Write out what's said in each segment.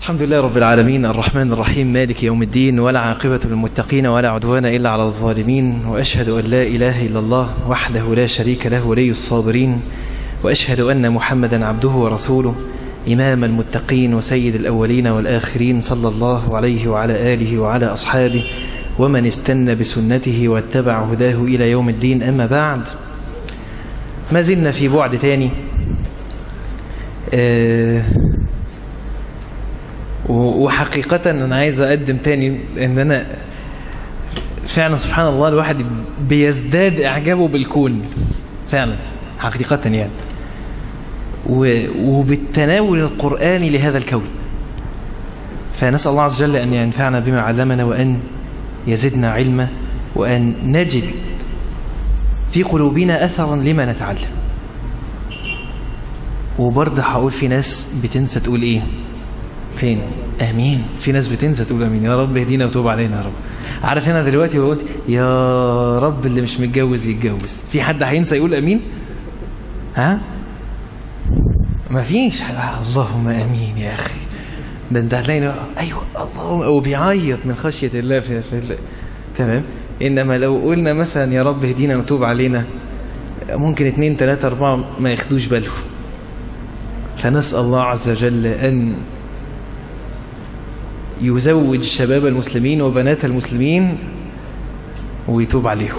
الحمد لله رب العالمين الرحمن الرحيم مالك يوم الدين ولا عاقبة للمتقين ولا عدوان إلا على الظالمين وأشهد أن لا إله إلا الله وحده لا شريك له ولي الصابرين وأشهد أن محمدا عبده ورسوله إمام المتقين وسيد الأولين والآخرين صلى الله عليه وعلى آله وعلى أصحابه ومن استنى بسنته واتبع هداه إلى يوم الدين أما بعد ما زلنا في بعد تاني آه وحقيقة أنا عايز أقدم تاني إن أنا فعلا سبحان الله الواحد بيزداد إعجابه بالكون فعلا حقيقة يعني وبالتناول القرآني لهذا الكون فنسأل الله عز وجل أن ينفعنا بما علمنا وأن يزدنا علما وأن نجد في قلوبنا أثرا لما نتعلم وبرضه هقول في ناس بتنسى تقول إيه فين امين في ناس بتنسى تقول امين يا رب اهدينا وتوب علينا يا رب عارف هنا دلوقتي بقول يا رب اللي مش متجوز يتجوز في حد هينسى يقول امين ها ما فيش اللهم امين يا اخي ده انت هتلاقي ايوه اللهم وبيعيط من خشيه الله في, في تمام انما لو قلنا مثلا يا رب اهدينا وتوب علينا ممكن اتنين تلاتة اربعة ما ياخدوش بالهم فنسأل الله عز وجل ان يزوج شباب المسلمين وبنات المسلمين ويتوب عليهم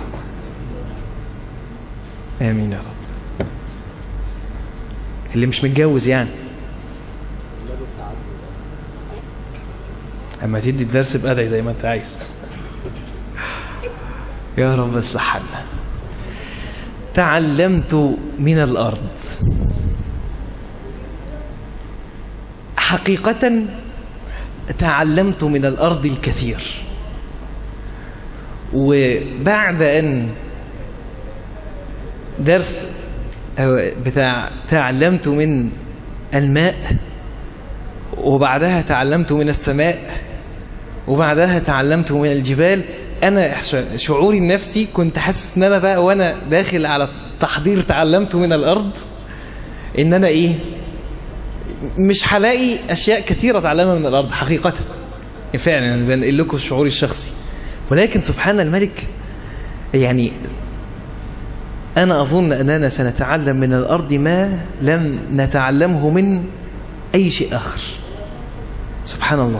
آمين يا رب اللي مش متجوز يعني اما تدي الدرس بأدعي زي ما انت عايز يا رب الصحنا تعلمت من الأرض حقيقة تعلمت من الأرض الكثير وبعد أن درس بتاع تعلمت من الماء وبعدها تعلمت من السماء وبعدها تعلمت من الجبال أنا شعوري النفسي كنت حاسس ان أنا بقى وأنا داخل على تحضير تعلمت من الأرض ان أنا إيه مش هلاقي اشياء كثيرة اتعلمها من الارض حقيقة فعلا انا بنقل لكم شعوري الشخصي ولكن سبحان الملك يعني انا اظن اننا سنتعلم من الارض ما لم نتعلمه من اي شيء اخر سبحان الله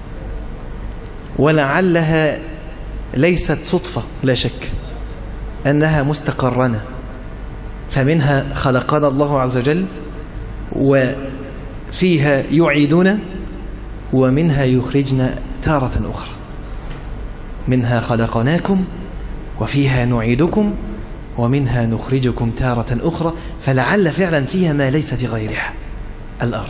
ولعلها ليست صدفة لا شك انها مستقرنة فمنها خلقنا الله عز وجل و فيها يعيدنا ومنها يخرجنا تارة أخرى منها خلقناكم وفيها نعيدكم ومنها نخرجكم تارة أخرى فلعل فعلا فيها ما ليس في غيرها الأرض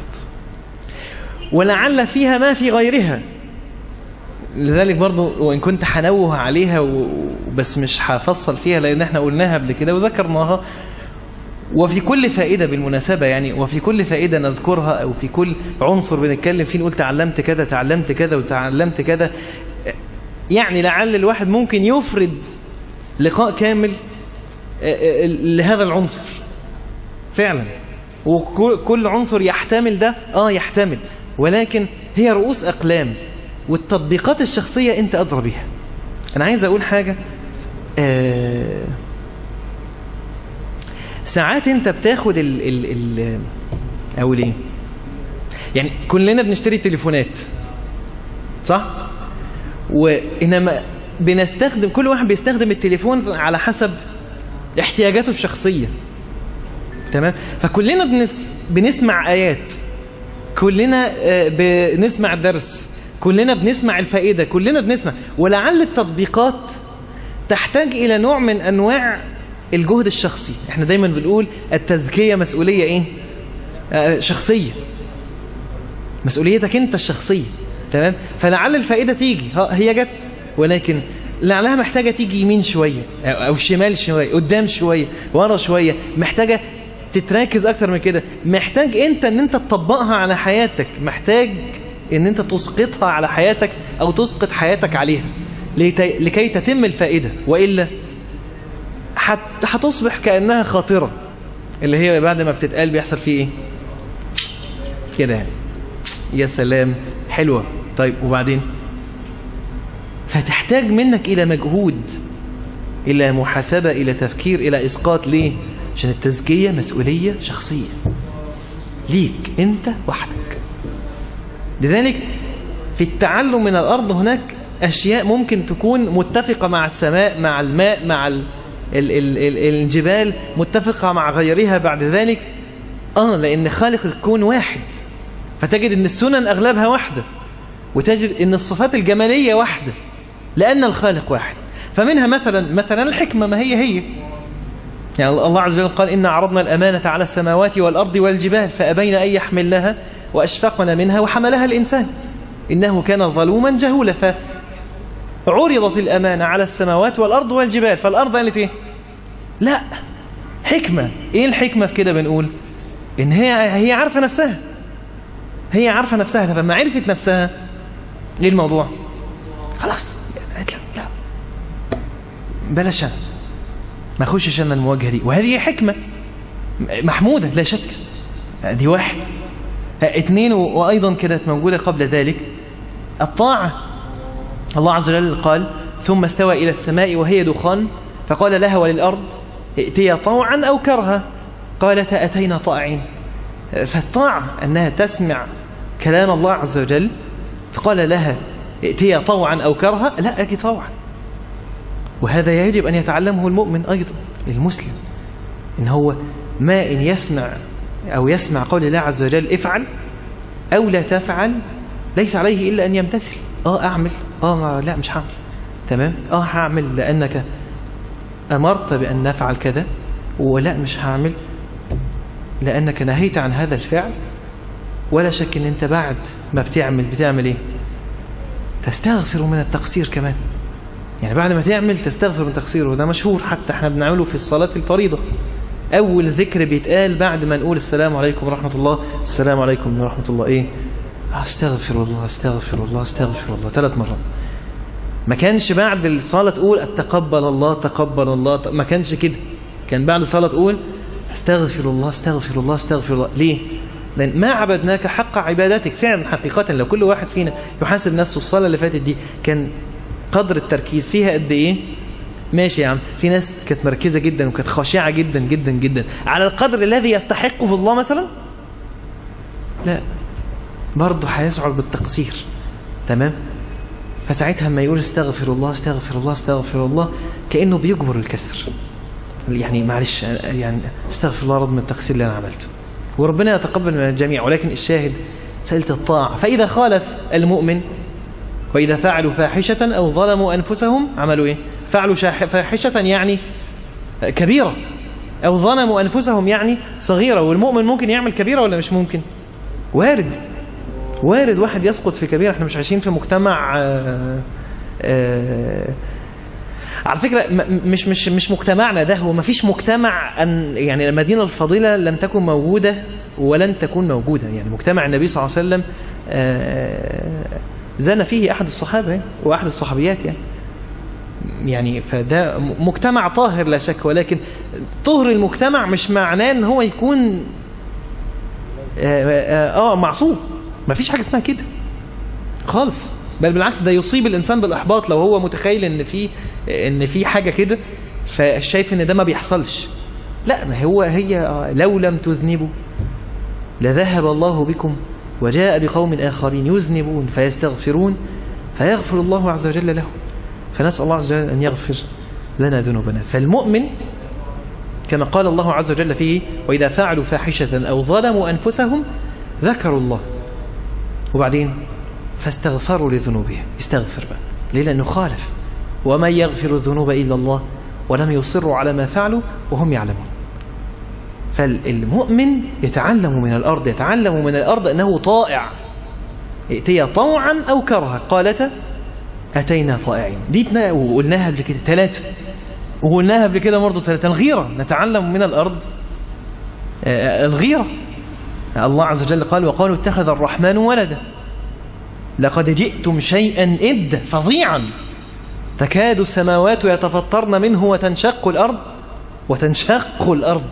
ولعل فيها ما في غيرها لذلك برضو وإن كنت حنوه عليها بس مش هفصل فيها لأن احنا قلناها قبل كده وذكرناها وفي كل فائدة بالمناسبة يعني وفي كل فائدة نذكرها أو في كل عنصر بنتكلم فيه نقول تعلمت كذا تعلمت كذا وتعلمت كذا يعني لعل الواحد ممكن يفرد لقاء كامل لهذا العنصر فعلا وكل عنصر يحتمل ده اه يحتمل ولكن هي رؤوس أقلام والتطبيقات الشخصية انت أدرى بها أنا عايز أقول حاجة آه ساعات انت بتاخد ال ال ال اقول ايه يعني كلنا بنشتري تليفونات صح وانما بنستخدم كل واحد بيستخدم التليفون على حسب احتياجاته الشخصية تمام فكلنا بنس بنسمع ايات كلنا بنسمع درس كلنا بنسمع الفائدة كلنا بنسمع ولعل التطبيقات تحتاج الى نوع من انواع الجهد الشخصي احنا دايما بنقول التزكية مسؤولية ايه آه شخصية مسؤوليتك انت الشخصية تمام فلعل الفائدة تيجي هي جت ولكن لعلها محتاجة تيجي يمين شوية او شمال شوية قدام شوية ورا شوية محتاجة تتركز اكتر من كده محتاج انت ان انت تطبقها على حياتك محتاج ان انت تسقطها على حياتك او تسقط حياتك عليها لكي تتم الفائدة وإلا هتصبح كأنها خاطرة اللي هي بعد ما بتتقال بيحصل فيه ايه كده يعني يا سلام حلوة طيب وبعدين فتحتاج منك إلى مجهود إلى محاسبة إلى تفكير إلى إسقاط ليه عشان التزكية مسؤولية شخصية ليك أنت وحدك لذلك في التعلم من الأرض هناك أشياء ممكن تكون متفقة مع السماء مع الماء مع ال ال ال ال الجبال متفقة مع غيرها بعد ذلك آه لأن خالق الكون واحد فتجد أن السنن أغلبها واحدة وتجد أن الصفات الجمالية واحدة لأن الخالق واحد فمنها مثلا مثلا الحكمة ما هي هي يعني الله عز وجل قال إن عرضنا الأمانة على السماوات والأرض والجبال فأبين أن يحملنها وأشفقنا منها وحملها الإنسان إنه كان ظلوما جهولا فعرضت الأمانة على السماوات والأرض والجبال فالأرض قالت إيه لا حكمة إيه الحكمة في كده بنقول إن هي هي عارفة نفسها هي عارفة نفسها فلما عرفت نفسها إيه الموضوع خلاص قالت لا لا بلاش أنا ما اخشش انا المواجهه دي وهذه حكمه محموده لا شك دي واحد اثنين وايضا كانت موجوده قبل ذلك الطاعه الله عز وجل قال ثم استوى الى السماء وهي دخان فقال لها وللارض ائتيا طوعا او كرها قالتا اتينا طائعين فالطاعه انها تسمع كلام الله عز وجل فقال لها ائتيا طوعا او كرها لا اجي طوعا وهذا يجب أن يتعلمه المؤمن أيضا المسلم إن هو ما إن يسمع أو يسمع قول الله عز وجل افعل أو لا تفعل ليس عليه إلا أن يمتثل آه أعمل آه ما لا مش هعمل تمام آه هعمل لأنك أمرت بأن نفعل كذا ولا مش هعمل لأنك نهيت عن هذا الفعل ولا شك أن أنت بعد ما بتعمل بتعمل إيه تستغفر من التقصير كمان يعني بعد ما تعمل تستغفر من تقصيره وده مشهور حتى احنا بنعمله في الصلاة الفريضة أول ذكر بيتقال بعد ما نقول السلام عليكم ورحمة الله السلام عليكم ورحمة الله إيه استغفر الله استغفر الله استغفر الله ثلاث مرات ما كانش بعد الصلاة تقول تقبل الله تقبل الله ما كانش كده كان بعد الصلاة تقول استغفر الله استغفر الله استغفر الله ليه لأن ما عبدناك حق عبادتك فعلا حقيقة لو كل واحد فينا يحاسب نفسه الصلاة اللي فاتت دي كان قدر التركيز فيها قد ايه ماشي يا عم في ناس كانت مركزة جدا وكانت خاشعة جدا جدا جدا على القدر الذي يستحقه الله مثلا لا برضه هيشعر بالتقصير تمام فساعتها ما يقول استغفر الله استغفر الله استغفر الله كأنه بيجبر الكسر يعني معلش يعني استغفر الله رب من التقصير اللي انا عملته وربنا يتقبل من الجميع ولكن الشاهد سألت الطاعة فإذا خالف المؤمن وإذا فعلوا فاحشة أو ظلموا أنفسهم عملوا إيه فعلوا فاحشة يعني كبيرة أو ظلموا أنفسهم يعني صغيرة والمؤمن ممكن يعمل كبيرة ولا مش ممكن وارد وارد واحد يسقط في كبيرة احنا مش عايشين في مجتمع آآ آآ على فكرة مش مش مش مجتمعنا ده هو ما فيش مجتمع أن يعني المدينة الفضيلة لم تكن موجودة ولن تكون موجودة يعني مجتمع النبي صلى الله عليه وسلم زان فيه أحد الصحابة وأحد الصحابيات يعني يعني فده مجتمع طاهر لا شك ولكن طهر المجتمع مش معناه ان هو يكون اه, آه معصوم ما فيش حاجة اسمها كده خالص بل بالعكس ده يصيب الانسان بالاحباط لو هو متخيل ان في ان في حاجة كده فشايف ان ده ما بيحصلش لا ما هو هي لو لم تذنبوا لذهب الله بكم وجاء بقوم آخرين يذنبون فيستغفرون فيغفر الله عز وجل لهم فنسأل الله عز وجل أن يغفر لنا ذنوبنا فالمؤمن كما قال الله عز وجل فيه وإذا فعلوا فاحشة أو ظلموا أنفسهم ذكروا الله وبعدين فاستغفروا لذنوبهم استغفر بقى ليه لأنه خالف ومن يغفر الذنوب إلا الله ولم يصروا على ما فعلوا وهم يعلمون فالمؤمن يتعلم من الأرض يتعلم من الأرض أنه طائع ائتيا طوعا أو كرها قالت أتينا طائعين دي وقلناها قبل كده ثلاثة وقلناها قبل كده برضه ثلاثة الغيرة نتعلم من الأرض الغيرة الله عز وجل قال وقالوا اتخذ الرحمن ولدا لقد جئتم شيئا إدا فظيعا تكاد السماوات يتفطرن منه وتنشق الأرض وتنشق الأرض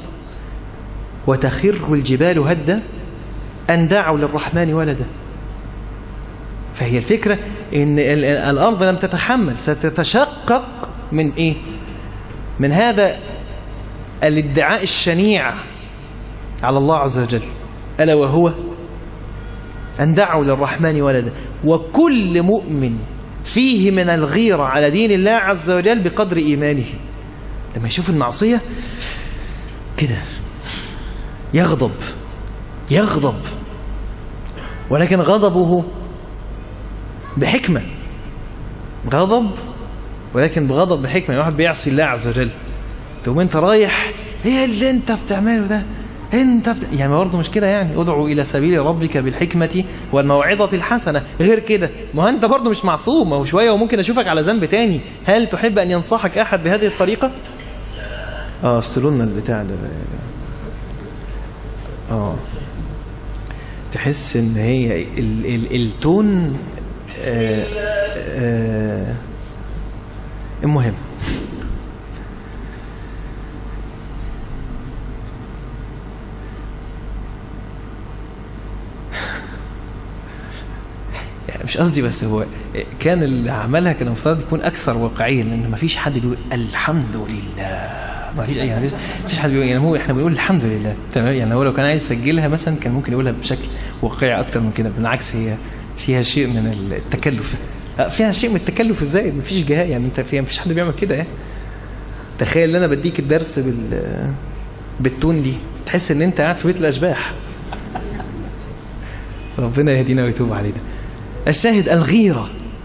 وتخر الجبال هدا أن دعوا للرحمن ولدا فهي الفكرة ان ال- ال- الارض لم تتحمل ستتشقق من ايه من هذا الادعاء الشنيع على الله عز وجل ألا وهو أن دعوا للرحمن ولدا وكل مؤمن فيه من الغيرة على دين الله عز وجل بقدر إيمانه لما يشوف المعصية كده يغضب يغضب ولكن غضبه بحكمة غضب ولكن بغضب بحكمة واحد بيعصي الله عز وجل تقوم انت رايح ايه اللي انت بتعمله ده انت بت... يعني برضه مش كده يعني ادعو الى سبيل ربك بالحكمة والموعظة الحسنة غير كده ما هو انت برضه مش معصوم ما هو شوية وممكن اشوفك على ذنب تاني هل تحب ان ينصحك احد بهذه الطريقة اه افصلوا لنا البتاع ده اه تحس ان هي ال ال التون آه آه المهم يعني مش قصدي بس هو كان اللي عملها كان المفترض يكون اكثر واقعيا لان مفيش حد بيقول الحمد لله ما فيش يعني مفيش حد بيقول يعني هو احنا بنقول الحمد لله تمام يعني هو لو كان عايز يسجلها مثلا كان ممكن يقولها بشكل واقعي اكتر من كده بالعكس هي فيها شيء من التكلف أه، فيها شيء من التكلف ازاي مفيش جهاء يعني انت فيها مفيش حد بيعمل كده يعني تخيل ان انا بديك الدرس بال بالتون دي تحس ان انت قاعد في بيت الاشباح ربنا يهدينا ويتوب علينا الشاهد الغيرة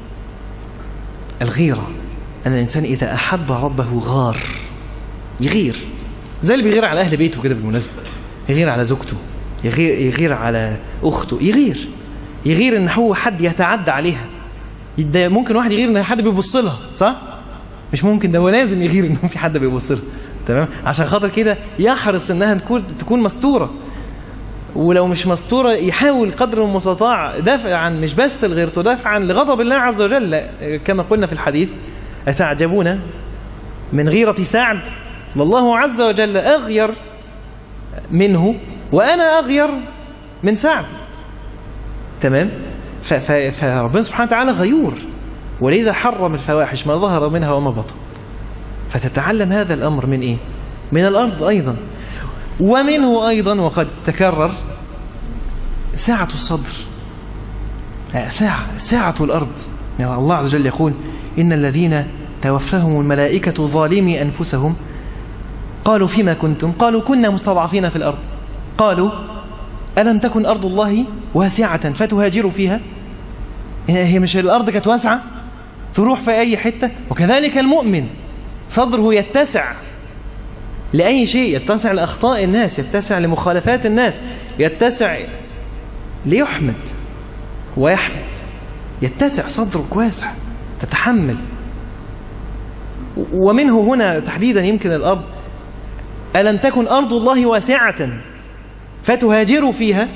الغيرة أن الإنسان إذا أحب ربه غار يغير زي اللي بيغير على أهل بيته كده بالمناسبة يغير على زوجته يغير, يغير على أخته يغير يغير إن هو حد يتعدى عليها ده ممكن واحد يغير إن حد بيبص لها صح؟ مش ممكن ده هو لازم يغير إن في حد بيبص لها تمام عشان خاطر كده يحرص إنها تكون تكون مستورة ولو مش مستورة يحاول قدر المستطاع دافعا مش بس لغيرته دافعا لغضب الله عز وجل كما قلنا في الحديث أتعجبون من غيرة سعد والله عز وجل أغير منه وأنا أغير من سعد تمام ف- ف- فربنا سبحانه وتعالى غيور ولذا حرم الفواحش ما ظهر منها وما بطن فتتعلم هذا الأمر من إيه من الأرض أيضا ومنه أيضا وقد تكرر سعة الصدر ساعة ساعة الأرض يعني الله عز وجل يقول إن الذين توفاهم الملائكة ظالمي أنفسهم قالوا فيما كنتم قالوا كنا مستضعفين في الأرض قالوا ألم تكن أرض الله واسعة فتهاجروا فيها هي مش الأرض كانت واسعة تروح في أي حتة وكذلك المؤمن صدره يتسع لأي شيء يتسع لأخطاء الناس يتسع لمخالفات الناس يتسع ليحمد ويحمد يتسع صدرك واسع تتحمل ومنه هنا تحديدا يمكن الأرض ألم تكن أرض الله واسعة فتهاجروا فيها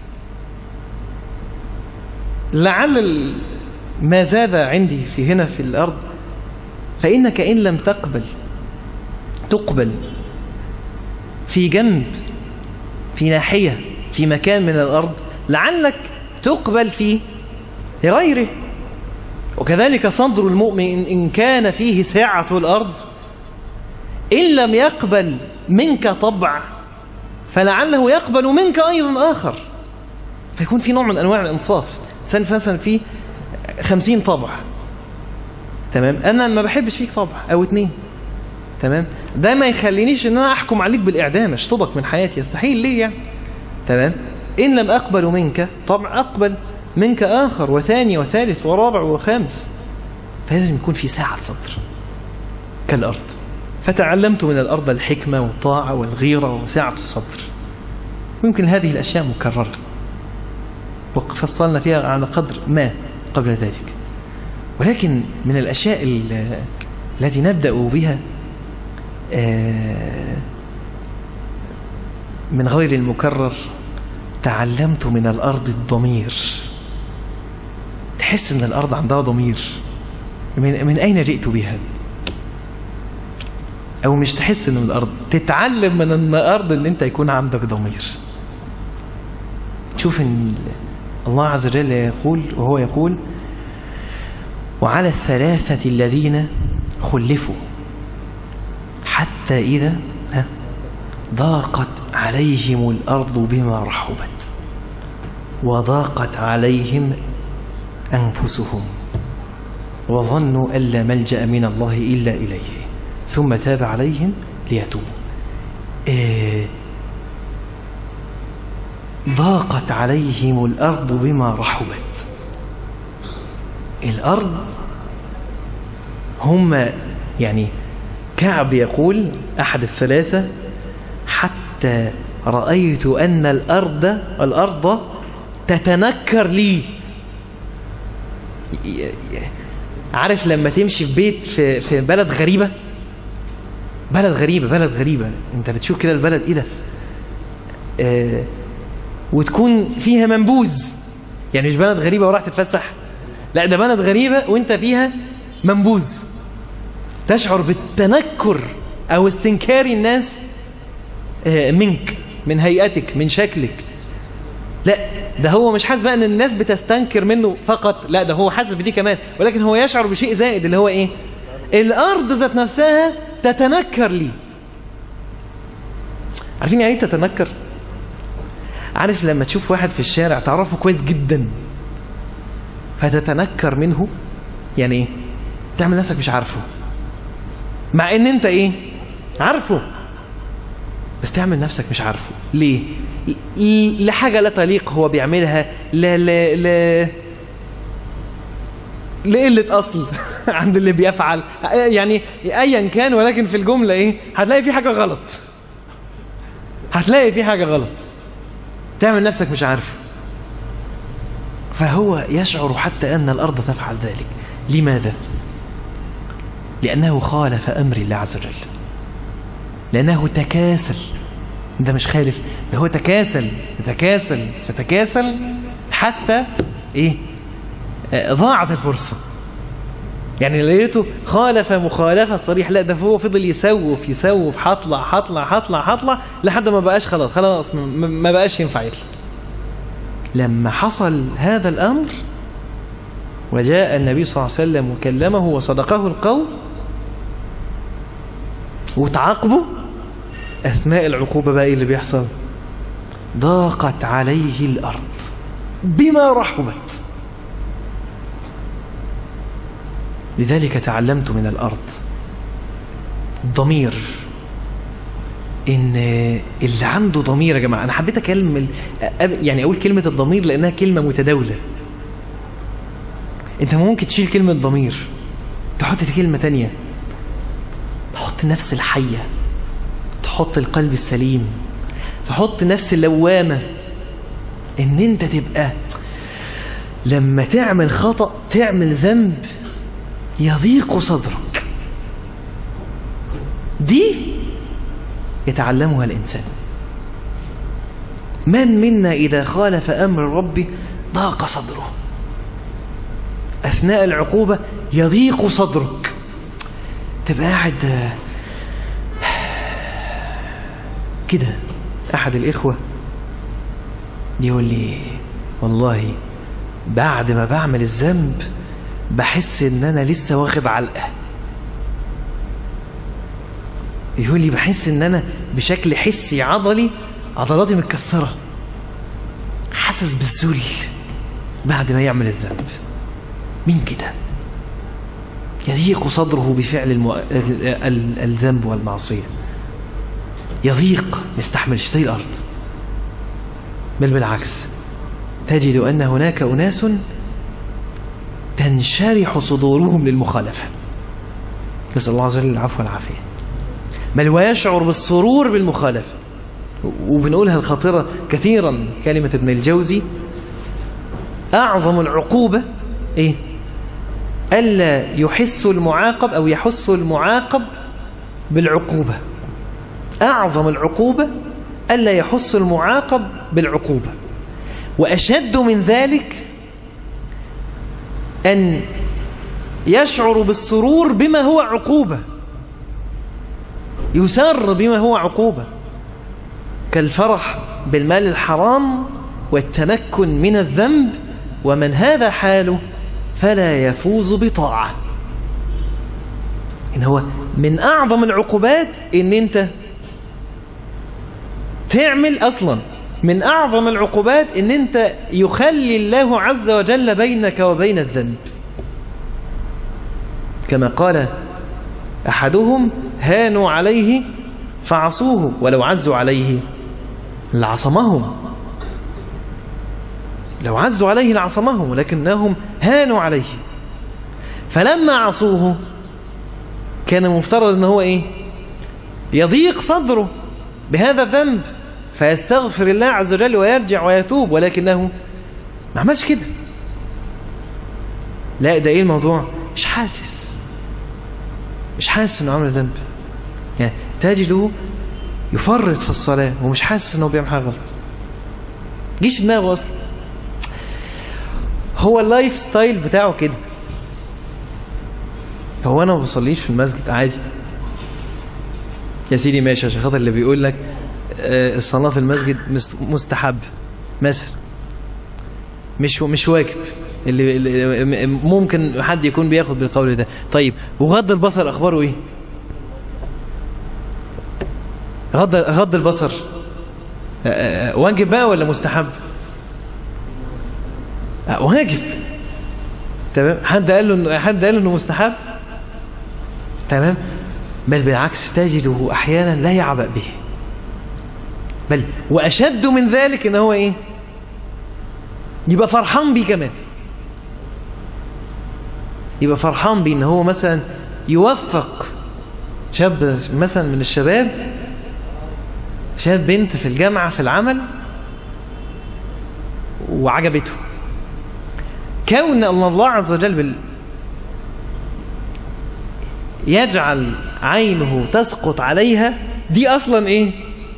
لعل ما زاد عندي في هنا في الأرض فإنك إن لم تقبل تقبل في جنب في ناحية في مكان من الأرض لعلك تقبل في غيره وكذلك صدر المؤمن إن كان فيه سعة الأرض إن لم يقبل منك طبع فلعله يقبل منك أيضا آخر فيكون في نوع من أنواع الإنصاف سنة مثلا في خمسين طبع تمام أنا ما بحبش فيك طبع أو اتنين تمام ده ما يخلينيش ان انا احكم عليك بالاعدام اشطبك من حياتي يستحيل ليه يعني تمام ان لم اقبل منك طبعا اقبل منك اخر وثاني وثالث ورابع وخامس فلازم يكون في ساعة صدر كالارض فتعلمت من الارض الحكمة والطاعة والغيرة وسعة الصدر ويمكن هذه الاشياء مكررة وفصلنا فيها على قدر ما قبل ذلك ولكن من الاشياء التي نبدأ بها من غير المكرر تعلمت من الأرض الضمير تحس ان الأرض عندها ضمير من, من أين جئت بها أو مش تحس انه من الأرض تتعلم من الأرض ان انت يكون عندك ضمير تشوف ان الله عز وجل يقول وهو يقول وعلى الثلاثة الذين خلفوا حتى إذا ها ضاقت عليهم الأرض بما رحبت وضاقت عليهم أنفسهم وظنوا أن لا ملجأ من الله إلا إليه ثم تاب عليهم ليتوبوا إيه ضاقت عليهم الأرض بما رحبت الأرض هم يعني كعب يقول أحد الثلاثة حتى رأيت أن الأرض الأرض تتنكر لي عارف لما تمشي في بيت في, في بلد غريبة بلد غريبة بلد غريبة انت بتشوف كده البلد ايه ده آه وتكون فيها منبوذ يعني مش بلد غريبة وراح تتفسح لا ده بلد غريبة وانت فيها منبوذ تشعر بالتنكر او استنكار الناس آه منك من هيئتك من شكلك لا ده هو مش حاسس بقى ان الناس بتستنكر منه فقط لا ده هو حاسس بدي كمان ولكن هو يشعر بشيء زائد اللي هو ايه الارض ذات نفسها تتنكر لي عارفين يعني ايه تتنكر عارف لما تشوف واحد في الشارع تعرفه كويس جدا فتتنكر منه يعني ايه تعمل نفسك مش عارفه مع ان انت ايه عارفه بس تعمل نفسك مش عارفه ليه لحاجة لا تليق هو بيعملها لا لا لا لقلة أصل عند اللي بيفعل يعني أيا كان ولكن في الجملة إيه هتلاقي في حاجة غلط هتلاقي في حاجة غلط تعمل نفسك مش عارف فهو يشعر حتى أن الأرض تفعل ذلك لماذا؟ لأنه خالف أمر الله عز وجل لأنه تكاسل ده مش خالف ده هو تكاسل تكاسل فتكاسل حتى ايه آه ضاعت الفرصة يعني لقيته خالف مخالفة صريح لا ده هو فضل يسوف يسوف هطلع هطلع هطلع هطلع لحد ما بقاش خلاص خلاص ما بقاش ينفع يطلع لما حصل هذا الأمر وجاء النبي صلى الله عليه وسلم وكلمه وصدقه القول وتعاقبه أثناء العقوبة بقى إيه اللي بيحصل ضاقت عليه الأرض بما رحبت لذلك تعلمت من الأرض الضمير إن اللي عنده ضمير يا جماعة أنا حبيت أكلم يعني أقول كلمة الضمير لأنها كلمة متداولة أنت ممكن تشيل كلمة ضمير تحط كلمة تانية تحط نفس الحية تحط القلب السليم تحط نفس اللوامة ان انت تبقى لما تعمل خطأ تعمل ذنب يضيق صدرك دي يتعلمها الإنسان من منا إذا خالف أمر ربه ضاق صدره أثناء العقوبة يضيق صدرك تبقى قاعد كده أحد الإخوة يقول لي والله بعد ما بعمل الذنب بحس ان انا لسه واخد علقة يقول لي بحس ان انا بشكل حسي عضلي عضلاتي متكسرة حاسس بالذل بعد ما يعمل الذنب مين كده يضيق صدره بفعل المو... الذنب والمعصية يضيق يستحملش زي الأرض بل بالعكس تجد أن هناك أناس تنشرح صدورهم للمخالفة نسأل الله عز وجل العفو والعافية بل ويشعر بالسرور بالمخالفة وبنقولها الخطيرة كثيرا كلمة ابن الجوزي أعظم العقوبة إيه ألا يحس المعاقب أو يحس المعاقب بالعقوبة أعظم العقوبة ألا يحس المعاقب بالعقوبة وأشد من ذلك أن يشعر بالسرور بما هو عقوبة يسر بما هو عقوبة كالفرح بالمال الحرام والتمكن من الذنب ومن هذا حاله فلا يفوز بطاعة إن هو من أعظم العقوبات إن أنت تعمل أصلا من أعظم العقوبات إن أنت يخلي الله عز وجل بينك وبين الذنب كما قال أحدهم هانوا عليه فعصوه ولو عزوا عليه لعصمهم لو عزوا عليه لعصمهم ولكنهم هانوا عليه فلما عصوه كان مفترض ان هو ايه يضيق صدره بهذا الذنب فيستغفر الله عز وجل ويرجع ويتوب ولكنه ما عملش كده لا ده ايه الموضوع مش حاسس مش حاسس انه عمل ذنب يعني تجده يفرط في الصلاة ومش حاسس انه بيعمل حاجة غلط جيش دماغه اصلا هو اللايف ستايل بتاعه كده هو انا ما بصليش في المسجد عادي يا سيدي ماشي عشان خاطر اللي بيقول لك آه، الصلاة في المسجد مست- مستحب مثلا مش مش واجب اللي اللي- ممكن حد يكون بياخد بالقول ده طيب وغض البصر اخباره ايه غض غض البصر آه، آه، واجب بقى ولا مستحب آه، واجب تمام حد قال له انه حد قال له انه مستحب تمام بل بالعكس تجده احيانا لا يعبأ به بل واشد من ذلك ان هو ايه يبقى فرحان بيه كمان يبقى فرحان بيه ان هو مثلا يوفق شاب مثلا من الشباب شاف بنت في الجامعة في العمل وعجبته كون أن الله عز وجل بال يجعل عينه تسقط عليها دي أصلا إيه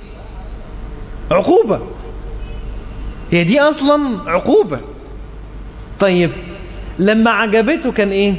عقوبة هي دي أصلا عقوبة طيب لما عجبته كان إيه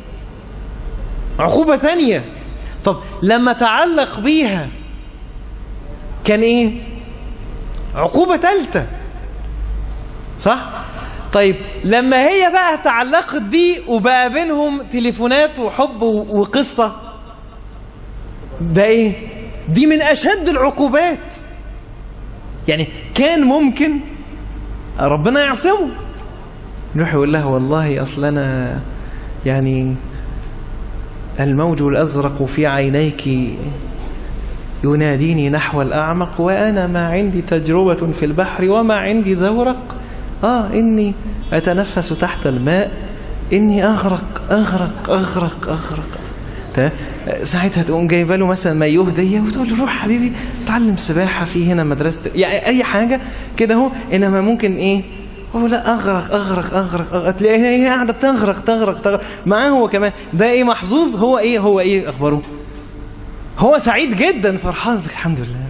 عقوبة ثانية طب لما تعلق بيها كان ايه عقوبة ثالثة صح طيب لما هي بقى تعلقت بيه وبقى بينهم تليفونات وحب و- وقصة ده ايه دي من اشد العقوبات يعني كان ممكن ربنا يعصمه يروح يقول لها والله اصل انا يعني الموج الازرق في عينيك يناديني نحو الأعمق وأنا ما عندي تجربة في البحر وما عندي زورق آه إني أتنفس تحت الماء إني أغرق أغرق أغرق أغرق تا- ساعتها تقوم جايبه له مثلا مايوه هديه وتقول له روح حبيبي اتعلم سباحه في هنا مدرسه يعني اي حاجه كده اهو انما ممكن ايه هو لا اغرق اغرق اغرق, أغرق. تلاقيها هي قاعده تغرق تغرق تغرق معاه هو كمان ده ايه محظوظ هو ايه هو ايه اخباره هو سعيد جدا فرحان الحمد لله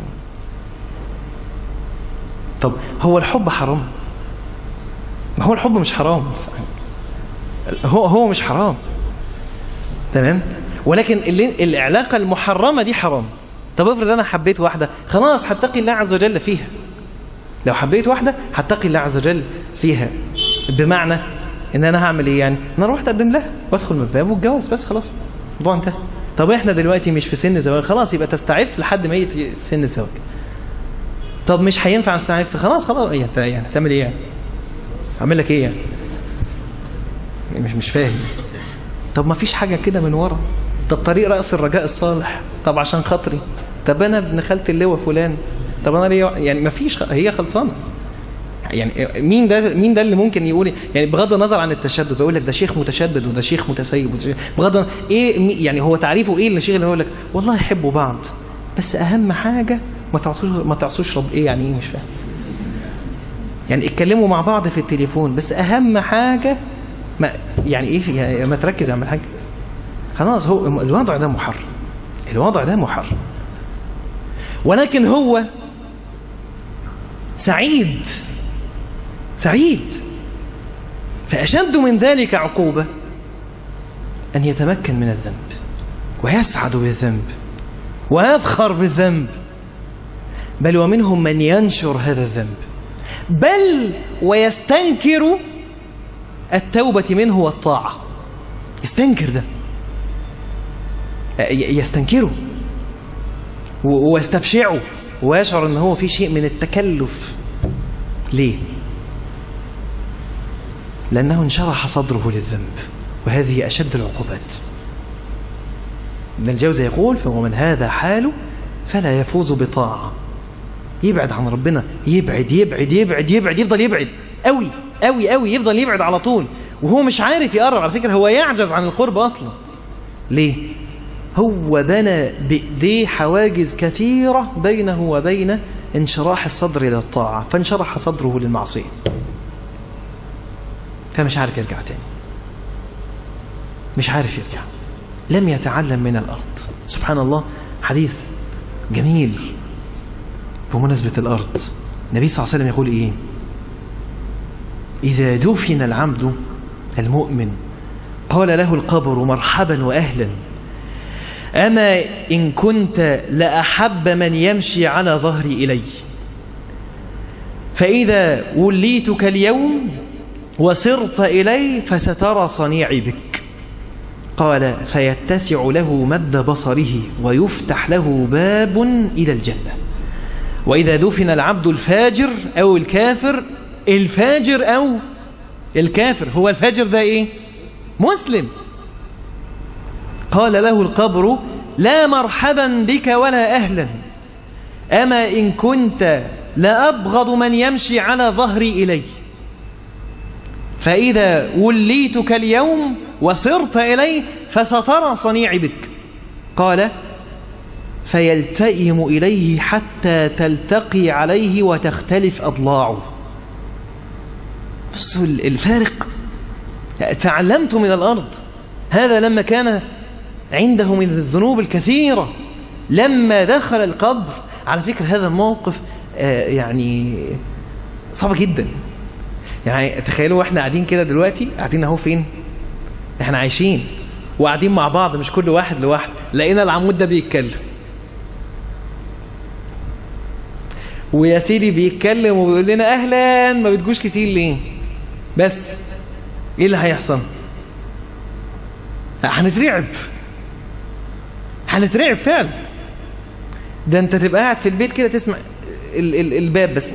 طب هو الحب حرام ما هو الحب مش حرام هو هو مش حرام تمام ولكن اللي العلاقة المحرمة دي حرام طب افرض انا حبيت واحدة خلاص هتقي الله عز وجل فيها لو حبيت واحدة هتقي الله عز وجل فيها بمعنى ان انا هعمل ايه يعني انا اروح اقدم لها وادخل من الباب واتجوز بس خلاص الموضوع انتهى طب احنا دلوقتي مش في سن زواج خلاص يبقى تستعف لحد ما يجي سن الزواج طب مش هينفع نستعف خلاص خلاص يعني انت يعني تعمل ايه يعني اعمل لك ايه يعني مش مش فاهم طب ما فيش حاجة كده من ورا طب طريق رأس الرجاء الصالح طب عشان خاطري طب انا ابن خالتي اللواء فلان طب انا ليه يعني ما فيش خ... هي خلصانه يعني مين ده مين ده اللي ممكن يقول يعني بغض النظر عن التشدد بيقول لك ده شيخ متشدد وده شيخ متسيب وده شيخ بغض النظر ايه مي- يعني هو تعريفه ايه الشيخ اللي يقول لك والله يحبوا بعض بس اهم حاجه ما تعصوش ما تعصوش رب ايه يعني ايه مش فاهم يعني اتكلموا مع بعض في التليفون بس اهم حاجه ما يعني ايه يعني ما تركز يا عم الحاج خلاص هو الوضع ده محرم الوضع ده محرم ولكن هو سعيد سعيد فأشد من ذلك عقوبة أن يتمكن من الذنب ويسعد بالذنب ويفخر بالذنب بل ومنهم من ينشر هذا الذنب بل ويستنكر التوبة منه والطاعة يستنكر ده يستنكره ويستبشعه ويشعر ان هو في شيء من التكلف ليه لأنه انشرح صدره للذنب وهذه أشد العقوبات ابن الجوزي يقول فمن هذا حاله فلا يفوز بطاعة يبعد عن ربنا يبعد يبعد يبعد يبعد يفضل يبعد قوي قوي قوي يفضل يبعد على طول وهو مش عارف يقرب على فكرة هو يعجز عن القرب أصلا ليه هو بنى بإيديه حواجز كثيرة بينه وبين انشراح الصدر إلى الطاعة فانشرح صدره للمعصية فمش عارف يرجع تاني مش عارف يرجع لم يتعلم من الأرض سبحان الله حديث جميل بمناسبة الأرض النبي صلى الله عليه وسلم يقول إيه إذا دفن العبد المؤمن قال له القبر مرحبا وأهلا أما إن كنت لأحب من يمشي على ظهري إلي فإذا وليتك اليوم وسرت إلي فسترى صنيعي بك قال فيتسع له مد بصره ويفتح له باب إلى الجنة وإذا دفن العبد الفاجر أو الكافر الفاجر أو الكافر هو الفاجر ده إيه مسلم قال له القبر لا مرحبا بك ولا أهلا أما إن كنت لأبغض من يمشي على ظهري إلي فإذا وليتك اليوم وصرت إلي فسترى صنيعي بك قال فيلتئم إليه حتى تلتقي عليه وتختلف أضلاعه بصوا الفارق تعلمت من الأرض هذا لما كان عنده من الذنوب الكثيرة لما دخل القبر على فكرة هذا الموقف يعني صعب جدا يعني تخيلوا احنا قاعدين كده دلوقتي قاعدين اهو فين احنا عايشين وقاعدين مع بعض مش كل واحد لوحده لقينا العمود ده بيتكلم ويا سيدي بيتكلم وبيقول لنا اهلا ما بتجوش كتير ليه بس ايه اللي هيحصل هنترعب هنترعب فعلا ده انت تبقى قاعد في البيت كده تسمع ال ال الباب بس